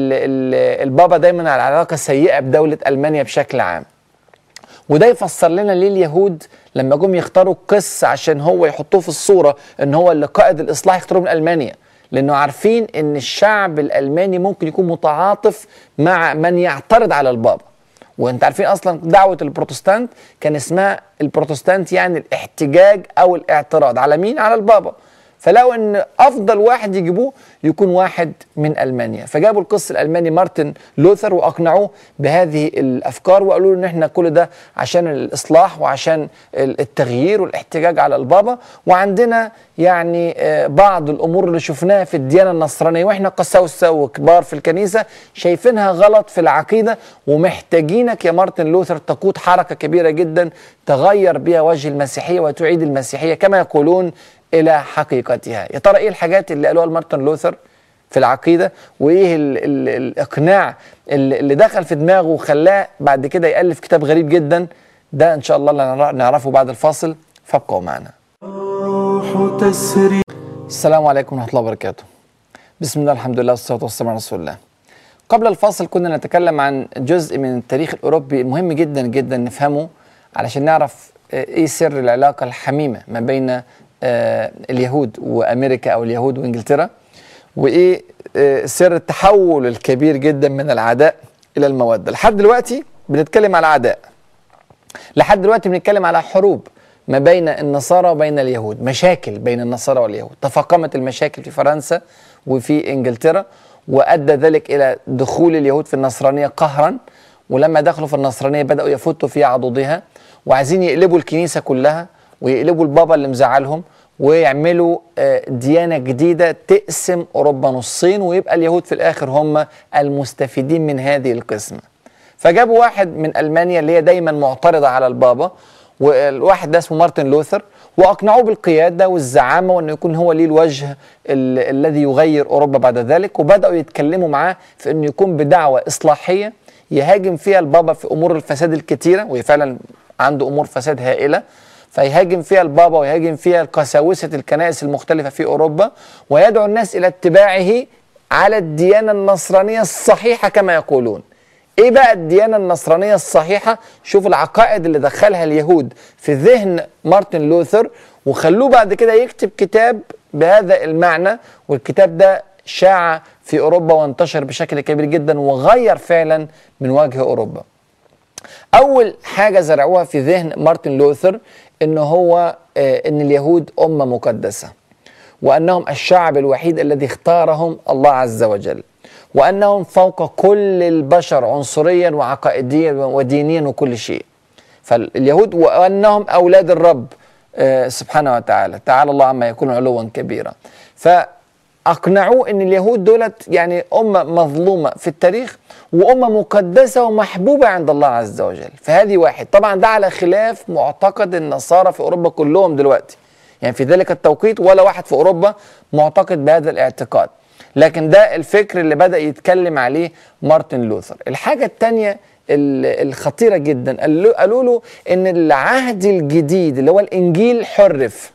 ال- البابا دايما على علاقه سيئه بدوله المانيا بشكل عام وده يفسر لنا ليه اليهود لما جم يختاروا قس عشان هو يحطوه في الصوره ان هو اللي قائد الاصلاح يختاروه من المانيا لانه عارفين ان الشعب الالماني ممكن يكون متعاطف مع من يعترض على البابا وانت عارفين اصلا دعوه البروتستانت كان اسمها البروتستانت يعني الاحتجاج او الاعتراض على مين على البابا فلقوا ان افضل واحد يجيبوه يكون واحد من المانيا فجابوا القس الالماني مارتن لوثر واقنعوه بهذه الافكار وقالوا له ان احنا كل ده عشان الاصلاح وعشان التغيير والاحتجاج على البابا وعندنا يعني آه، بعض الامور اللي شفناها في الديانه النصرانيه واحنا قساوسه وكبار في الكنيسه شايفينها غلط في العقيده ومحتاجينك يا مارتن لوثر تقود حركه كبيره جدا تغير بها وجه المسيحيه وتعيد المسيحيه كما يقولون الى حقيقتها يا ترى ايه الحاجات اللي قالوها لمارتن لوثر في العقيده وايه ال ال الاقناع اللي اللي دخل في دماغه وخلاه بعد كده يالف كتاب غريب جدا ده ان شاء الله اللي هنعرف- نعرفه بعد الفاصل فابقوا معنا الروح تسري السلام عليكم ورحمه الله وبركاته بسم الله الحمد لله والصلاه والسلام على رسول الله قبل الفاصل كنا نتكلم عن جزء من التاريخ الاوروبي المهم جدا جدا نفهمه علشان نعرف آه، ايه سر العلاقه الحميمه ما بين آه، اليهود وامريكا او اليهود وانجلترا وايه آه، سر التحول الكبير جدا من العداء الى الموده لحد دلوقتي بنتكلم على عداء لحد دلوقتي بنتكلم على حروب ما بين النصارى وبين اليهود مشاكل بين النصارى واليهود تفاقمت المشاكل في فرنسا وفي انجلترا وادى ذلك الى دخول اليهود في النصرانيه قهرا ولما دخلوا في النصرانيه بداوا يفتوا في عضدها وعايزين يقلبوا الكنيسه كلها ويقلبوا البابا اللي مزعلهم ويعملوا آه، ديانه جديده تقسم اوروبا نصين ويبقى اليهود في الاخر هم المستفيدين من هذه القسمه فجابوا واحد من المانيا اللي هي دايما معترضه على البابا والواحد ده اسمه مارتن لوثر واقنعوه بالقياده والزعامه وانه يكون هو ليه الوجه ال- الذي يغير اوروبا بعد ذلك وبداوا يتكلموا معاه في انه يكون بدعوه اصلاحيه يهاجم فيها البابا في امور الفساد الكتيره وهي فعلا عنده امور فساد هائله فيهاجم فيها البابا ويهاجم فيها قساوسه الكنائس المختلفه في اوروبا ويدعو الناس الى اتباعه على الديانه النصرانيه الصحيحه كما يقولون ايه بقى الديانه النصرانيه الصحيحه شوف العقائد اللي دخلها اليهود في ذهن مارتن لوثر وخلوه بعد كده يكتب كتاب بهذا المعنى والكتاب ده شاع في اوروبا وانتشر بشكل كبير جدا وغير فعلا من وجه اوروبا اول حاجه زرعوها في ذهن مارتن لوثر ان هو آه، ان اليهود امه مقدسه وانهم الشعب الوحيد الذي اختارهم الله عز وجل وانهم فوق كل البشر عنصريا وعقائديا ودينيا وكل شيء فاليهود وانهم اولاد الرب آه، سبحانه وتعالى تعالى الله عما يكون علوا كبيرا فاقنعوه ان اليهود دولت يعني امه مظلومه في التاريخ وامه مقدسه ومحبوبه عند الله عز وجل فهذه واحد طبعا ده على خلاف معتقد النصارى في اوروبا كلهم دلوقتي يعني في ذلك التوقيت ولا واحد في اوروبا معتقد بهذا الاعتقاد لكن ده الفكر اللي بدا يتكلم عليه مارتن لوثر الحاجه الثانيه الخطيره جدا قالوا قالوا له ان العهد الجديد اللي هو الانجيل حرف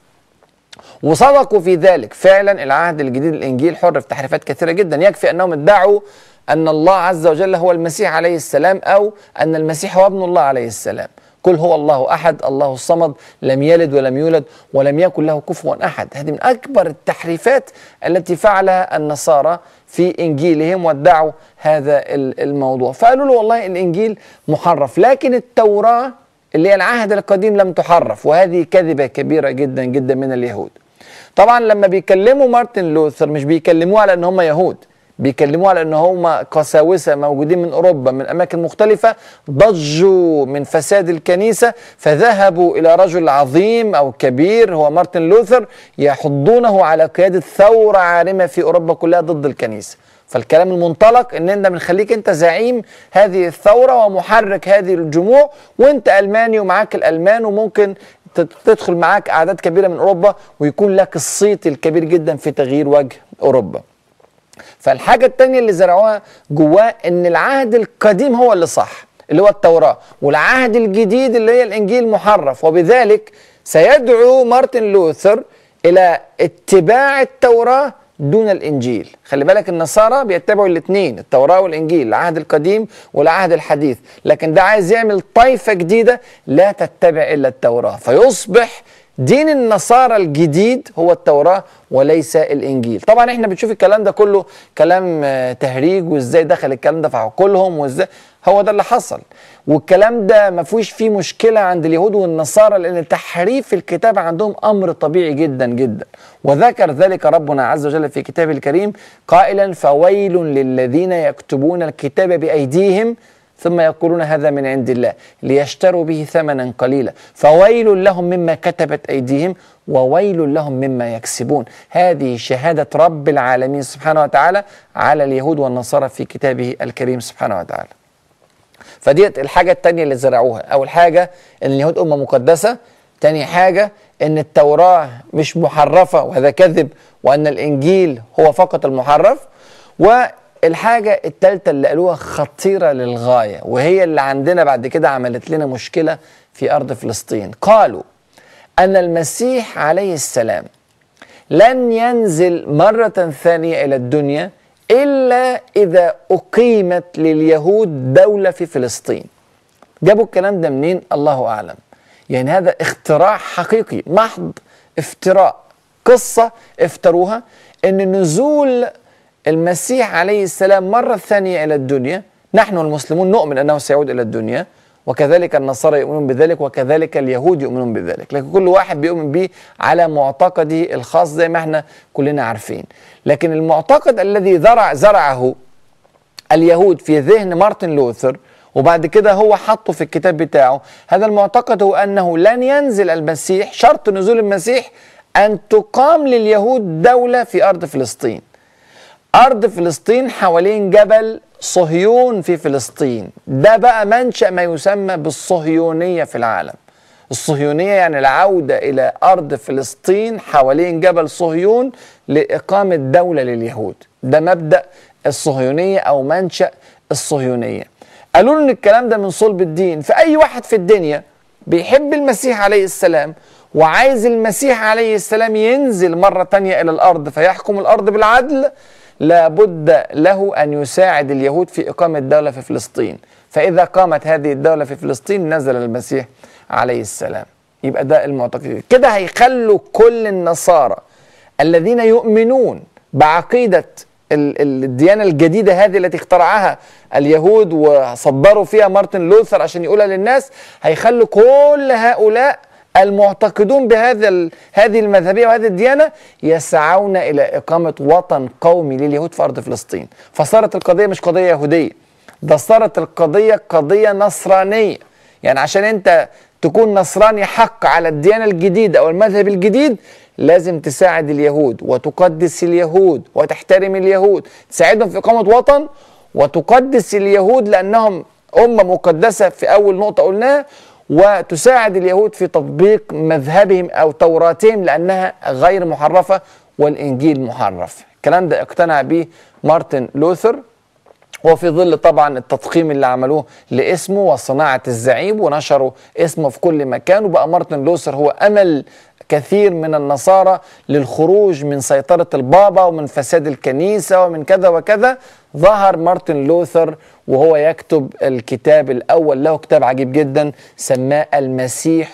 وصدقوا في ذلك فعلا العهد الجديد الانجيل حر في تحريفات كثيره جدا يكفي انهم ادعوا ان الله عز وجل هو المسيح عليه السلام او ان المسيح هو ابن الله عليه السلام قل هو الله احد الله الصمد لم يلد ولم يولد ولم يكن له كفوا احد هذه من اكبر التحريفات التي فعلها النصارى في انجيلهم وادعوا هذا ال- الموضوع فقالوا له والله الانجيل محرف لكن التوراه اللي هي العهد القديم لم تحرف وهذه كذبه كبيره جدا جدا من اليهود طبعا لما بيكلموا مارتن لوثر مش بيكلموه على ان هم يهود بيكلموه على ان هم قساوسه موجودين من اوروبا من اماكن مختلفه ضجوا من فساد الكنيسه فذهبوا الى رجل عظيم او كبير هو مارتن لوثر يحضونه على قياده ثوره عارمه في اوروبا كلها ضد الكنيسه فالكلام المنطلق ان انت بنخليك انت زعيم هذه الثوره ومحرك هذه الجموع وانت الماني ومعاك الالمان وممكن تت- تدخل معاك اعداد كبيره من اوروبا ويكون لك الصيت الكبير جدا في تغيير وجه اوروبا. فالحاجه الثانيه اللي زرعوها جواه ان العهد القديم هو اللي صح اللي هو التوراه والعهد الجديد اللي هي الانجيل محرف وبذلك سيدعو مارتن لوثر الى اتباع التوراه دون الانجيل خلي بالك النصارى بيتبعوا الاثنين التوراه والانجيل العهد القديم والعهد الحديث لكن ده عايز يعمل طائفه جديده لا تتبع الا التوراه فيصبح دين النصارى الجديد هو التوراة وليس الإنجيل طبعا احنا بنشوف الكلام ده كله كلام آه، تهريج وازاي دخل الكلام ده في عقولهم وازاي هو ده اللي حصل والكلام ده ما فيهوش فيه مشكلة عند اليهود والنصارى لأن تحريف الكتاب عندهم أمر طبيعي جدا جدا وذكر ذلك ربنا عز وجل في كتابه الكريم قائلا فويل للذين يكتبون الكتاب بأيديهم ثم يقولون هذا من عند الله ليشتروا به ثمنا قليلا فويل لهم مما كتبت ايديهم وويل لهم مما يكسبون هذه شهاده رب العالمين سبحانه وتعالى على اليهود والنصارى في كتابه الكريم سبحانه وتعالى فديت الحاجه الثانيه اللي زرعوها اول حاجه ان اليهود امه مقدسه تاني حاجه ان التوراه مش محرفه وهذا كذب وان الانجيل هو فقط المحرف والحاجه الثالثه اللي قالوها خطيره للغايه وهي اللي عندنا بعد كده عملت لنا مشكله في ارض فلسطين قالوا ان المسيح عليه السلام لن ينزل مرة ثانية إلى الدنيا إلا إذا أقيمت لليهود دولة في فلسطين جابوا الكلام ده منين الله أعلم يعني هذا اختراع حقيقي محض افتراء قصة افتروها ان نزول المسيح عليه السلام مرة ثانية إلى الدنيا نحن المسلمون نؤمن أنه سيعود إلى الدنيا وكذلك النصارى يؤمنون بذلك وكذلك اليهود يؤمنون بذلك لكن كل واحد بيؤمن به على معتقده الخاص زي ما احنا كلنا عارفين لكن المعتقد الذي زرع زرعه اليهود في ذهن مارتن لوثر وبعد كده هو حطه في الكتاب بتاعه هذا المعتقد هو أنه لن ينزل المسيح شرط نزول المسيح أن تقام لليهود دولة في أرض فلسطين أرض فلسطين حوالين جبل صهيون في فلسطين ده بقى منشأ ما يسمى بالصهيونية في العالم الصهيونية يعني العودة إلى أرض فلسطين حوالين جبل صهيون لإقامة دولة لليهود ده مبدأ الصهيونية أو منشأ الصهيونية قالوا له إن الكلام ده من صلب الدين فأي واحد في الدنيا بيحب المسيح عليه السلام وعايز المسيح عليه السلام ينزل مرة تانية إلى الأرض فيحكم الأرض بالعدل لابد له أن يساعد اليهود في إقامة دولة في فلسطين فإذا قامت هذه الدولة في فلسطين نزل المسيح عليه السلام يبقى ده المعتقد كده هيخلوا كل النصارى الذين يؤمنون بعقيدة ال- ال- الديانة الجديدة هذه التي اخترعها اليهود وصدروا فيها مارتن لوثر عشان يقولها للناس هيخلوا كل هؤلاء المعتقدون بهذا ال- هذه المذهبية وهذه الديانة يسعون إلى إقامة وطن قومي لليهود في أرض فلسطين فصارت القضية مش قضية يهودية ده صارت القضية قضية نصرانية يعني عشان أنت تكون نصراني حق على الديانة الجديدة أو المذهب الجديد لازم تساعد اليهود وتقدس اليهود وتحترم اليهود تساعدهم في إقامة وطن وتقدس اليهود لأنهم أمة مقدسة في أول نقطة قلناها وتساعد اليهود في تطبيق مذهبهم أو توراتهم لأنها غير محرفة والإنجيل محرف الكلام ده اقتنع به مارتن لوثر وفي ظل طبعا التضخيم اللي عملوه لاسمه وصناعة الزعيم ونشروا اسمه في كل مكان وبقى مارتن لوثر هو أمل كثير من النصارى للخروج من سيطرة البابا ومن فساد الكنيسة ومن كذا وكذا ظهر مارتن لوثر وهو يكتب الكتاب الأول له كتاب عجيب جدا سماه المسيح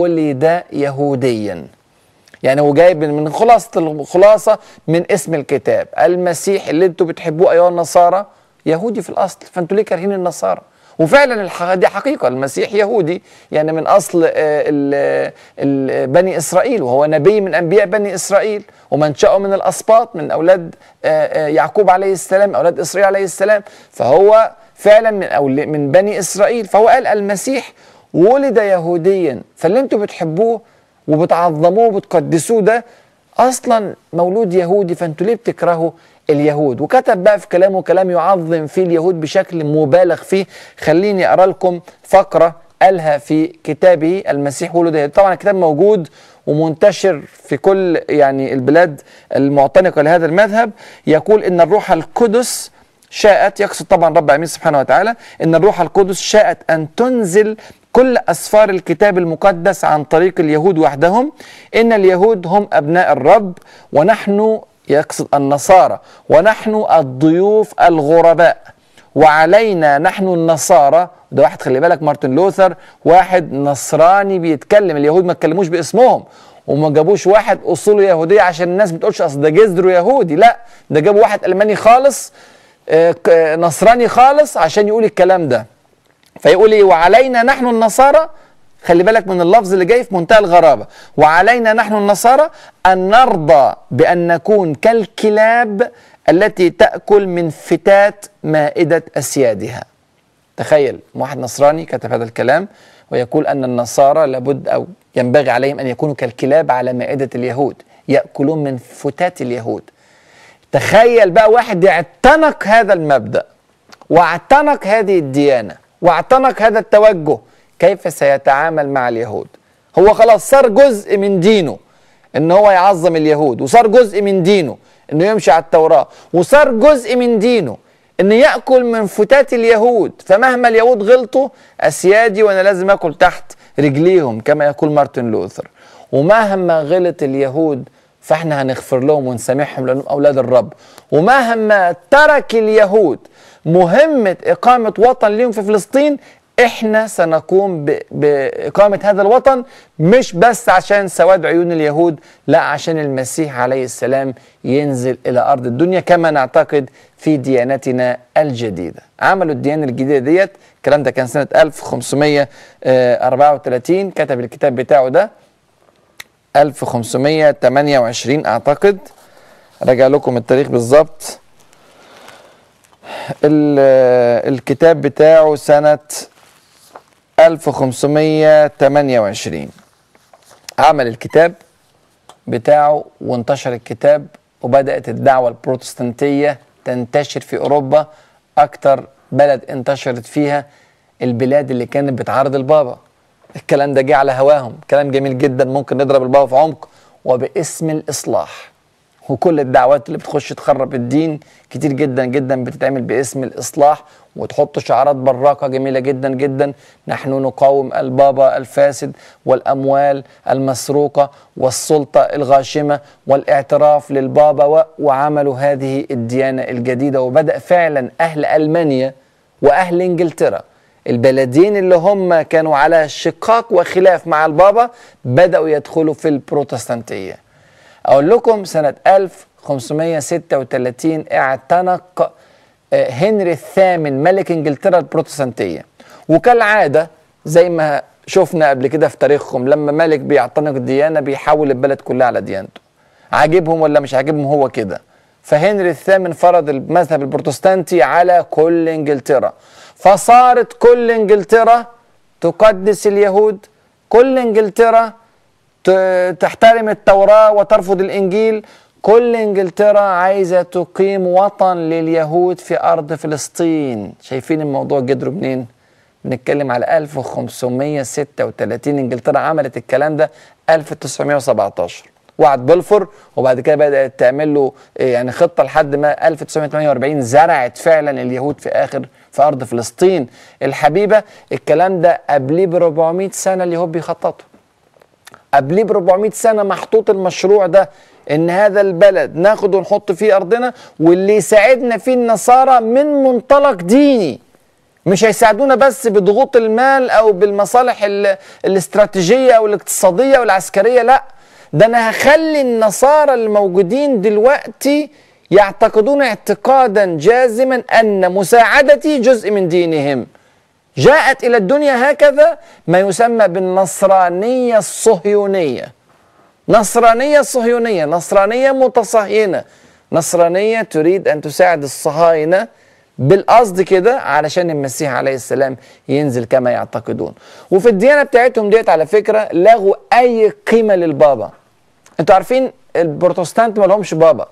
ولد يهوديا يعني هو جايب من خلاصة الخلاصة من اسم الكتاب المسيح اللي انتوا بتحبوه أيها النصارى يهودي في الأصل فانتوا ليه كارهين النصارى وفعلا الح- دي حقيقة المسيح يهودي يعني من أصل آه، ال- ال- بني إسرائيل وهو نبي من أنبياء بني إسرائيل ومنشأه من الأسباط من أولاد آه، آه، يعقوب عليه السلام أولاد إسرائيل عليه السلام فهو فعلا من أول من بني إسرائيل فهو قال المسيح ولد يهوديا فاللي انتوا بتحبوه وبتعظموه وبتقدسوه ده اصلا مولود يهودي فانتوا ليه بتكرهوا اليهود وكتب بقى في كلامه كلام يعظم فيه اليهود بشكل مبالغ فيه خليني اقرا لكم فقره قالها في كتابه المسيح ولد يهودي طبعا الكتاب موجود ومنتشر في كل يعني البلاد المعتنقه لهذا المذهب يقول ان الروح القدس شاءت يقصد طبعا رب العالمين سبحانه وتعالى ان الروح القدس شاءت ان تنزل كل اسفار الكتاب المقدس عن طريق اليهود وحدهم ان اليهود هم ابناء الرب ونحن يقصد النصارى ونحن الضيوف الغرباء وعلينا نحن النصارى ده واحد خلي بالك مارتن لوثر واحد نصراني بيتكلم اليهود ما اتكلموش باسمهم وما جابوش واحد اصوله يهوديه عشان الناس ما تقولش اصل ده جذره يهودي لا ده جابوا واحد الماني خالص آه، ك- آه، نصراني خالص عشان يقول الكلام ده فيقول ايه وعلينا نحن النصارى خلي بالك من اللفظ اللي جاي في منتهى الغرابة وعلينا نحن النصارى أن نرضى بأن نكون كالكلاب التي تأكل من فتات مائدة أسيادها تخيل واحد نصراني كتب هذا الكلام ويقول أن النصارى لابد أو ينبغي عليهم أن يكونوا كالكلاب على مائدة اليهود يأكلون من فتات اليهود تخيل بقى واحد يعتنق هذا المبدأ واعتنق هذه الديانة واعتنق هذا التوجه كيف سيتعامل مع اليهود هو خلاص صار جزء من دينه ان هو يعظم اليهود وصار جزء من دينه انه يمشي على التوراة وصار جزء من دينه ان ياكل من فتات اليهود فمهما اليهود غلطوا اسيادي وانا لازم اكل تحت رجليهم كما يقول مارتن لوثر ومهما غلط اليهود فاحنا هنغفر لهم ونسامحهم لانهم اولاد الرب ومهما ترك اليهود مهمه اقامه وطن ليهم في فلسطين احنا سنقوم ب- باقامه هذا الوطن مش بس عشان سواد عيون اليهود لا عشان المسيح عليه السلام ينزل الى ارض الدنيا كما نعتقد في ديانتنا الجديده عملوا الديانه الجديده ديت الكلام ده كان سنه 1534 كتب الكتاب بتاعه ده 1528 اعتقد راجع لكم التاريخ بالظبط ال- الكتاب بتاعه سنة 1528 عمل الكتاب بتاعه وانتشر الكتاب وبدأت الدعوة البروتستانتية تنتشر في أوروبا أكتر بلد انتشرت فيها البلاد اللي كانت بتعارض البابا الكلام ده جه على هواهم كلام جميل جدا ممكن نضرب البابا في عمق وباسم الاصلاح وكل الدعوات اللي بتخش تخرب الدين كتير جدا جدا بتتعمل باسم الاصلاح وتحط شعارات براقه جميله جدا جدا نحن نقاوم البابا الفاسد والاموال المسروقه والسلطه الغاشمه والاعتراف للبابا و- وعملوا هذه الديانه الجديده وبدا فعلا اهل المانيا واهل انجلترا البلدين اللي هم كانوا على شقاق وخلاف مع البابا بداوا يدخلوا في البروتستانتيه اقول لكم سنه 1536 اعتنق آه، هنري الثامن ملك انجلترا البروتستانتيه وكالعاده زي ما شفنا قبل كده في تاريخهم لما ملك بيعتنق ديانه بيحول البلد كلها على ديانته عاجبهم ولا مش عاجبهم هو كده فهنري الثامن فرض المذهب البروتستانتي على كل انجلترا فصارت كل انجلترا تقدس اليهود كل انجلترا ت- تحترم التوراة وترفض الإنجيل كل إنجلترا عايزة تقيم وطن لليهود في أرض فلسطين شايفين الموضوع جدره منين؟ بنتكلم على 1536 إنجلترا عملت الكلام ده 1917 وعد بلفور وبعد كده بدأت تعمل له إيه يعني خطة لحد ما 1948 زرعت فعلا اليهود في آخر في أرض فلسطين الحبيبة الكلام ده قبليه ب 400 سنة اليهود بيخططوا قبليه ب 400 سنه محطوط المشروع ده ان هذا البلد ناخد ونحط فيه ارضنا واللي يساعدنا فيه النصارى من منطلق ديني مش هيساعدونا بس بضغوط المال او بالمصالح ال- الاستراتيجيه او الاقتصاديه او العسكريه لا ده انا هخلي النصارى الموجودين دلوقتي يعتقدون اعتقادا جازما ان مساعدتي جزء من دينهم جاءت إلى الدنيا هكذا ما يسمى بالنصرانية الصهيونية نصرانية صهيونية نصرانية متصهينة نصرانية تريد أن تساعد الصهاينة بالقصد كده علشان المسيح عليه السلام ينزل كما يعتقدون وفي الديانة بتاعتهم ديت على فكرة لغوا أي قيمة للبابا انتوا عارفين البروتستانت ما لهمش بابا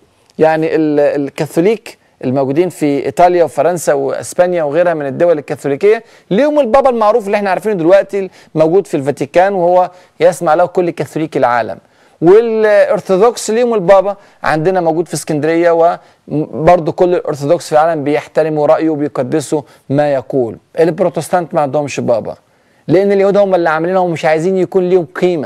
يعني ال- الكاثوليك الموجودين في ايطاليا وفرنسا واسبانيا وغيرها من الدول الكاثوليكيه ليهم البابا المعروف اللي احنا عارفينه دلوقتي موجود في الفاتيكان وهو يسمع له كل كاثوليك العالم والارثوذكس ليهم البابا عندنا موجود في اسكندريه وبرضه كل الارثوذكس في العالم بيحترموا رايه وبيقدسوا ما يقول البروتستانت ما عندهمش بابا لان اليهود هم اللي عاملينها ومش عايزين يكون ليهم قيمه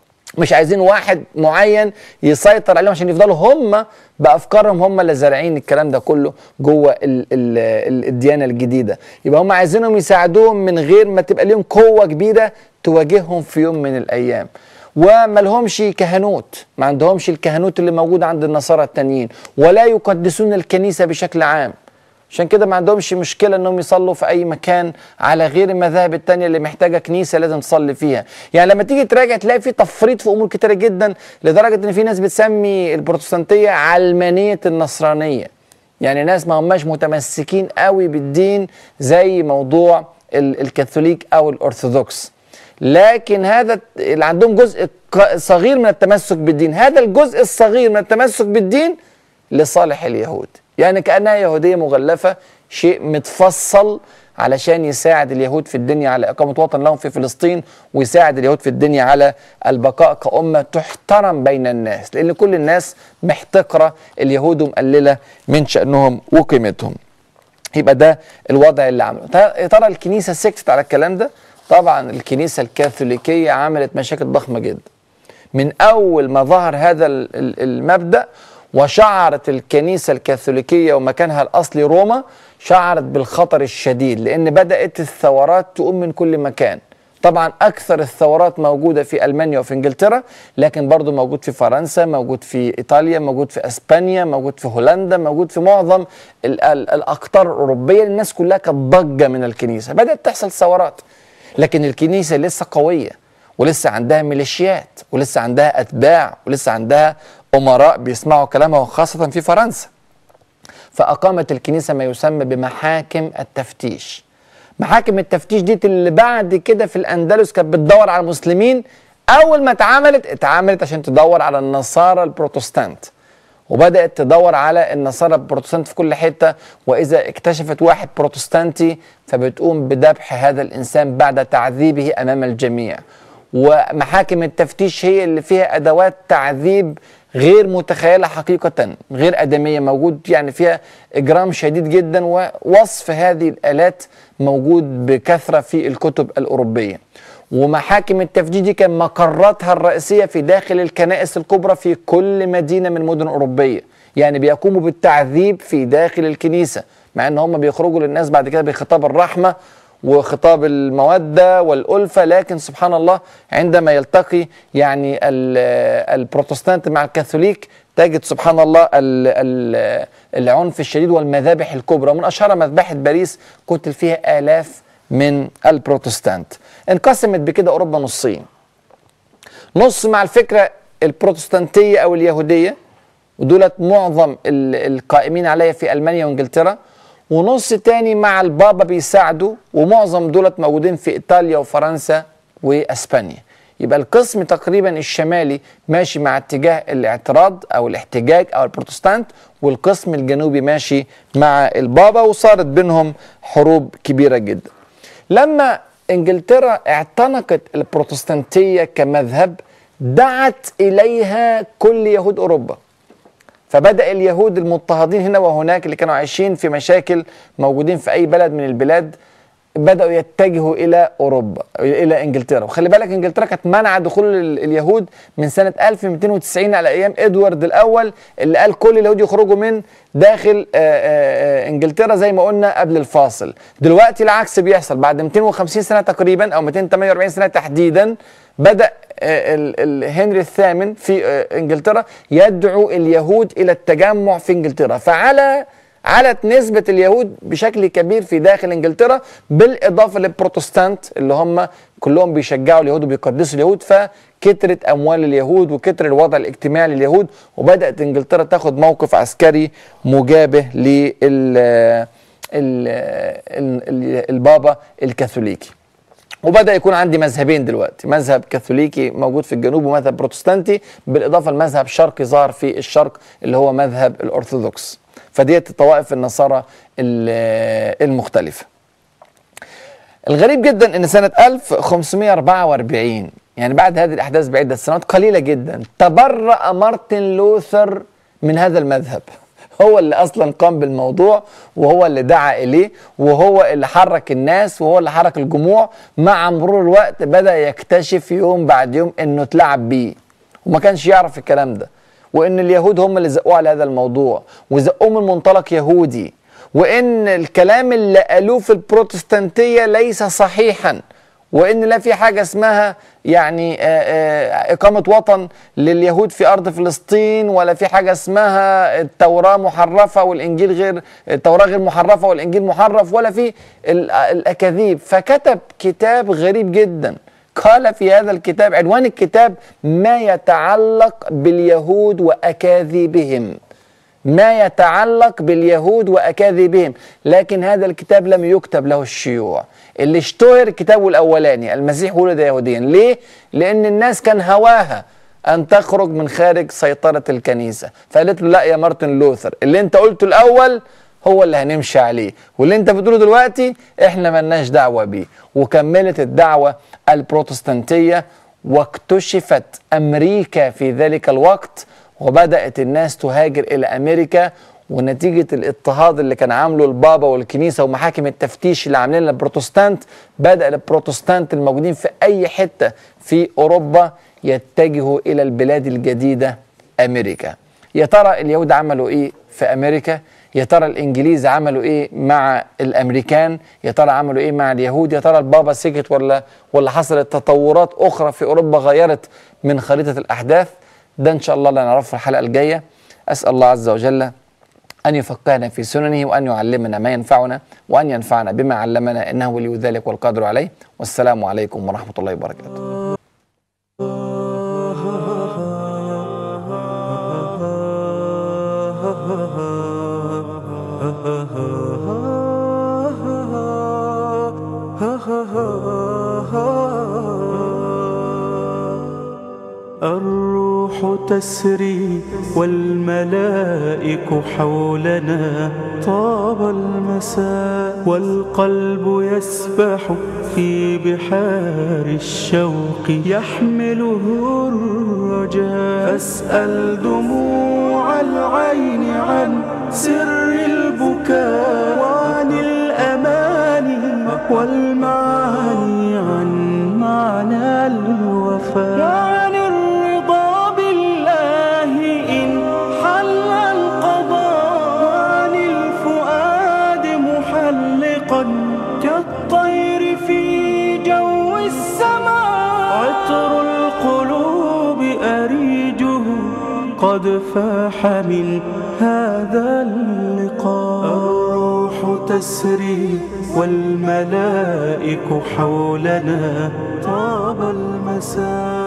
مش عايزين واحد معين يسيطر عليهم عشان يفضلوا هم بافكارهم هم اللي زارعين الكلام ده كله جوه ال ال ال الديانه الجديده يبقى هم عايزينهم يساعدوهم من غير ما تبقى لهم قوه كبيره تواجههم في يوم من الايام وما لهمش كهنوت ما عندهمش الكهنوت اللي موجود عند النصارى التانيين ولا يقدسون الكنيسه بشكل عام عشان كده ما عندهمش مشكلة انهم يصلوا في اي مكان على غير المذاهب التانية اللي محتاجة كنيسة لازم تصلي فيها يعني لما تيجي تراجع تلاقي في تفريط في امور كتيرة جدا لدرجة ان في ناس بتسمي البروتستانتية علمانية النصرانية يعني ناس ما هماش متمسكين قوي بالدين زي موضوع ال- الكاثوليك او الارثوذكس لكن هذا اللي عندهم جزء ق- صغير من التمسك بالدين هذا الجزء الصغير من التمسك بالدين لصالح اليهود يعني كأنها يهودية مغلفة شيء متفصل علشان يساعد اليهود في الدنيا على إقامة وطن لهم في فلسطين ويساعد اليهود في الدنيا على البقاء كأمة تحترم بين الناس لأن كل الناس محتقرة اليهود ومقللة من شأنهم وقيمتهم يبقى ده الوضع اللي عمله تا- يا ترى الكنيسة سكتت على الكلام ده طبعا الكنيسة الكاثوليكية عملت مشاكل ضخمة جدا من أول ما ظهر هذا ال- ال- المبدأ وشعرت الكنيسة الكاثوليكية ومكانها الأصلي روما شعرت بالخطر الشديد لأن بدأت الثورات تقوم من كل مكان طبعا أكثر الثورات موجودة في ألمانيا وفي إنجلترا لكن برضو موجود في فرنسا موجود في إيطاليا موجود في أسبانيا موجود في هولندا موجود في معظم ال- ال- الأقطار الأوروبية الناس كلها كانت ضجة من الكنيسة بدأت تحصل ثورات لكن الكنيسة لسه قوية ولسه عندها ميليشيات ولسه عندها أتباع ولسه عندها أمراء بيسمعوا كلامها خاصة في فرنسا فأقامت الكنيسة ما يسمى بمحاكم التفتيش محاكم التفتيش دي اللي بعد كده في الأندلس كانت بتدور على المسلمين أول ما اتعملت اتعملت عشان تدور على النصارى البروتستانت وبدات تدور على النصارى البروتستانت في كل حته واذا اكتشفت واحد بروتستانتي فبتقوم بذبح هذا الانسان بعد تعذيبه امام الجميع ومحاكم التفتيش هي اللي فيها ادوات تعذيب غير متخيله حقيقه غير ادميه موجود يعني فيها اجرام شديد جدا ووصف هذه الالات موجود بكثره في الكتب الاوروبيه ومحاكم التفتيش دي كان مقراتها الرئيسيه في داخل الكنائس الكبرى في كل مدينه من مدن اوروبيه يعني بيقوموا بالتعذيب في داخل الكنيسه مع ان هم بيخرجوا للناس بعد كده بخطاب الرحمه وخطاب المودة والألفة لكن سبحان الله عندما يلتقي يعني البروتستانت مع الكاثوليك تجد سبحان الله ال ال العنف الشديد والمذابح الكبرى ومن أشهر مذبحة باريس قتل فيها آلاف من البروتستانت انقسمت بكده أوروبا نصين نص مع الفكرة البروتستانتية أو اليهودية ودولت معظم القائمين عليها في ألمانيا وإنجلترا ونص تاني مع البابا بيساعدوا ومعظم دولت موجودين في ايطاليا وفرنسا واسبانيا يبقى القسم تقريبا الشمالي ماشي مع اتجاه الاعتراض او الاحتجاج او البروتستانت والقسم الجنوبي ماشي مع البابا وصارت بينهم حروب كبيره جدا لما انجلترا اعتنقت البروتستانتيه كمذهب دعت اليها كل يهود اوروبا فبدأ اليهود المضطهدين هنا وهناك اللي كانوا عايشين في مشاكل موجودين في أي بلد من البلاد بدأوا يتجهوا إلى أوروبا إلى إنجلترا وخلي بالك إنجلترا كانت منع دخول اليهود من سنة 1290 على أيام إدوارد الأول اللي قال كل اليهود يخرجوا من داخل آآ آآ إنجلترا زي ما قلنا قبل الفاصل دلوقتي العكس بيحصل بعد 250 سنة تقريبا أو 248 سنة تحديدا بدأ هنري الثامن في انجلترا يدعو اليهود الى التجمع في انجلترا فعلى علت نسبة اليهود بشكل كبير في داخل انجلترا بالاضافة للبروتستانت اللي هم كلهم بيشجعوا اليهود وبيقدسوا اليهود فكترت اموال اليهود وكتر الوضع الاجتماعي لليهود وبدأت انجلترا تاخد موقف عسكري مجابه لل البابا الكاثوليكي وبدا يكون عندي مذهبين دلوقتي مذهب كاثوليكي موجود في الجنوب ومذهب بروتستانتي بالاضافه لمذهب شرقي ظهر في الشرق اللي هو مذهب الارثوذكس فديت طوائف النصارى المختلفه الغريب جدا ان سنه 1544 يعني بعد هذه الاحداث بعده سنوات قليله جدا تبرأ مارتن لوثر من هذا المذهب هو اللي اصلا قام بالموضوع وهو اللي دعا اليه وهو اللي حرك الناس وهو اللي حرك الجموع مع مرور الوقت بدا يكتشف يوم بعد يوم انه اتلعب بيه وما كانش يعرف الكلام ده وان اليهود هم اللي زقوه على هذا الموضوع وزقوه من منطلق يهودي وان الكلام اللي قالوه في البروتستانتيه ليس صحيحا وان لا في حاجه اسمها يعني اقامه وطن لليهود في ارض فلسطين ولا في حاجه اسمها التوراه محرفه والانجيل غير التوراه غير محرفه والانجيل محرف ولا في الاكاذيب فكتب كتاب غريب جدا قال في هذا الكتاب عنوان الكتاب ما يتعلق باليهود واكاذيبهم ما يتعلق باليهود واكاذيبهم لكن هذا الكتاب لم يكتب له الشيوع اللي اشتهر كتابه الاولاني المسيح ولد يهوديا ليه لان الناس كان هواها ان تخرج من خارج سيطره الكنيسه فقالت له لا يا مارتن لوثر اللي انت قلته الاول هو اللي هنمشي عليه واللي انت بتقوله دلوقتي احنا ملناش دعوه بيه وكملت الدعوه البروتستانتيه واكتشفت امريكا في ذلك الوقت وبدات الناس تهاجر الى امريكا ونتيجة الاضطهاد اللي كان عامله البابا والكنيسة ومحاكم التفتيش اللي عاملين البروتستانت بدأ البروتستانت الموجودين في أي حتة في أوروبا يتجهوا إلى البلاد الجديدة أمريكا يا ترى اليهود عملوا إيه في أمريكا يا ترى الإنجليز عملوا إيه مع الأمريكان يا ترى عملوا إيه مع اليهود يا ترى البابا سكت ولا ولا حصلت تطورات أخرى في أوروبا غيرت من خريطة الأحداث ده إن شاء الله اللي نعرفه في الحلقة الجاية أسأل الله عز وجل أن يفقهنا في سننه وأن يعلمنا ما ينفعنا وأن ينفعنا بما علمنا إنه ولي ذلك والقادر عليه والسلام عليكم ورحمة الله وبركاته الروح تسري والملائك حولنا طاب المساء والقلب يسبح في بحار الشوق يحمله الرجاء فاسأل دموع العين عن سر البكاء وعن الأماني والمعاني عن معنى الوفاء وعن الرضا بالله إن حل القضاء وعن الفؤاد محلقا كالطير في جو السماء عطر القلوب أريجه قد فاح من هذا اللقاء الروح تسري والملائك حولنا طاب المساء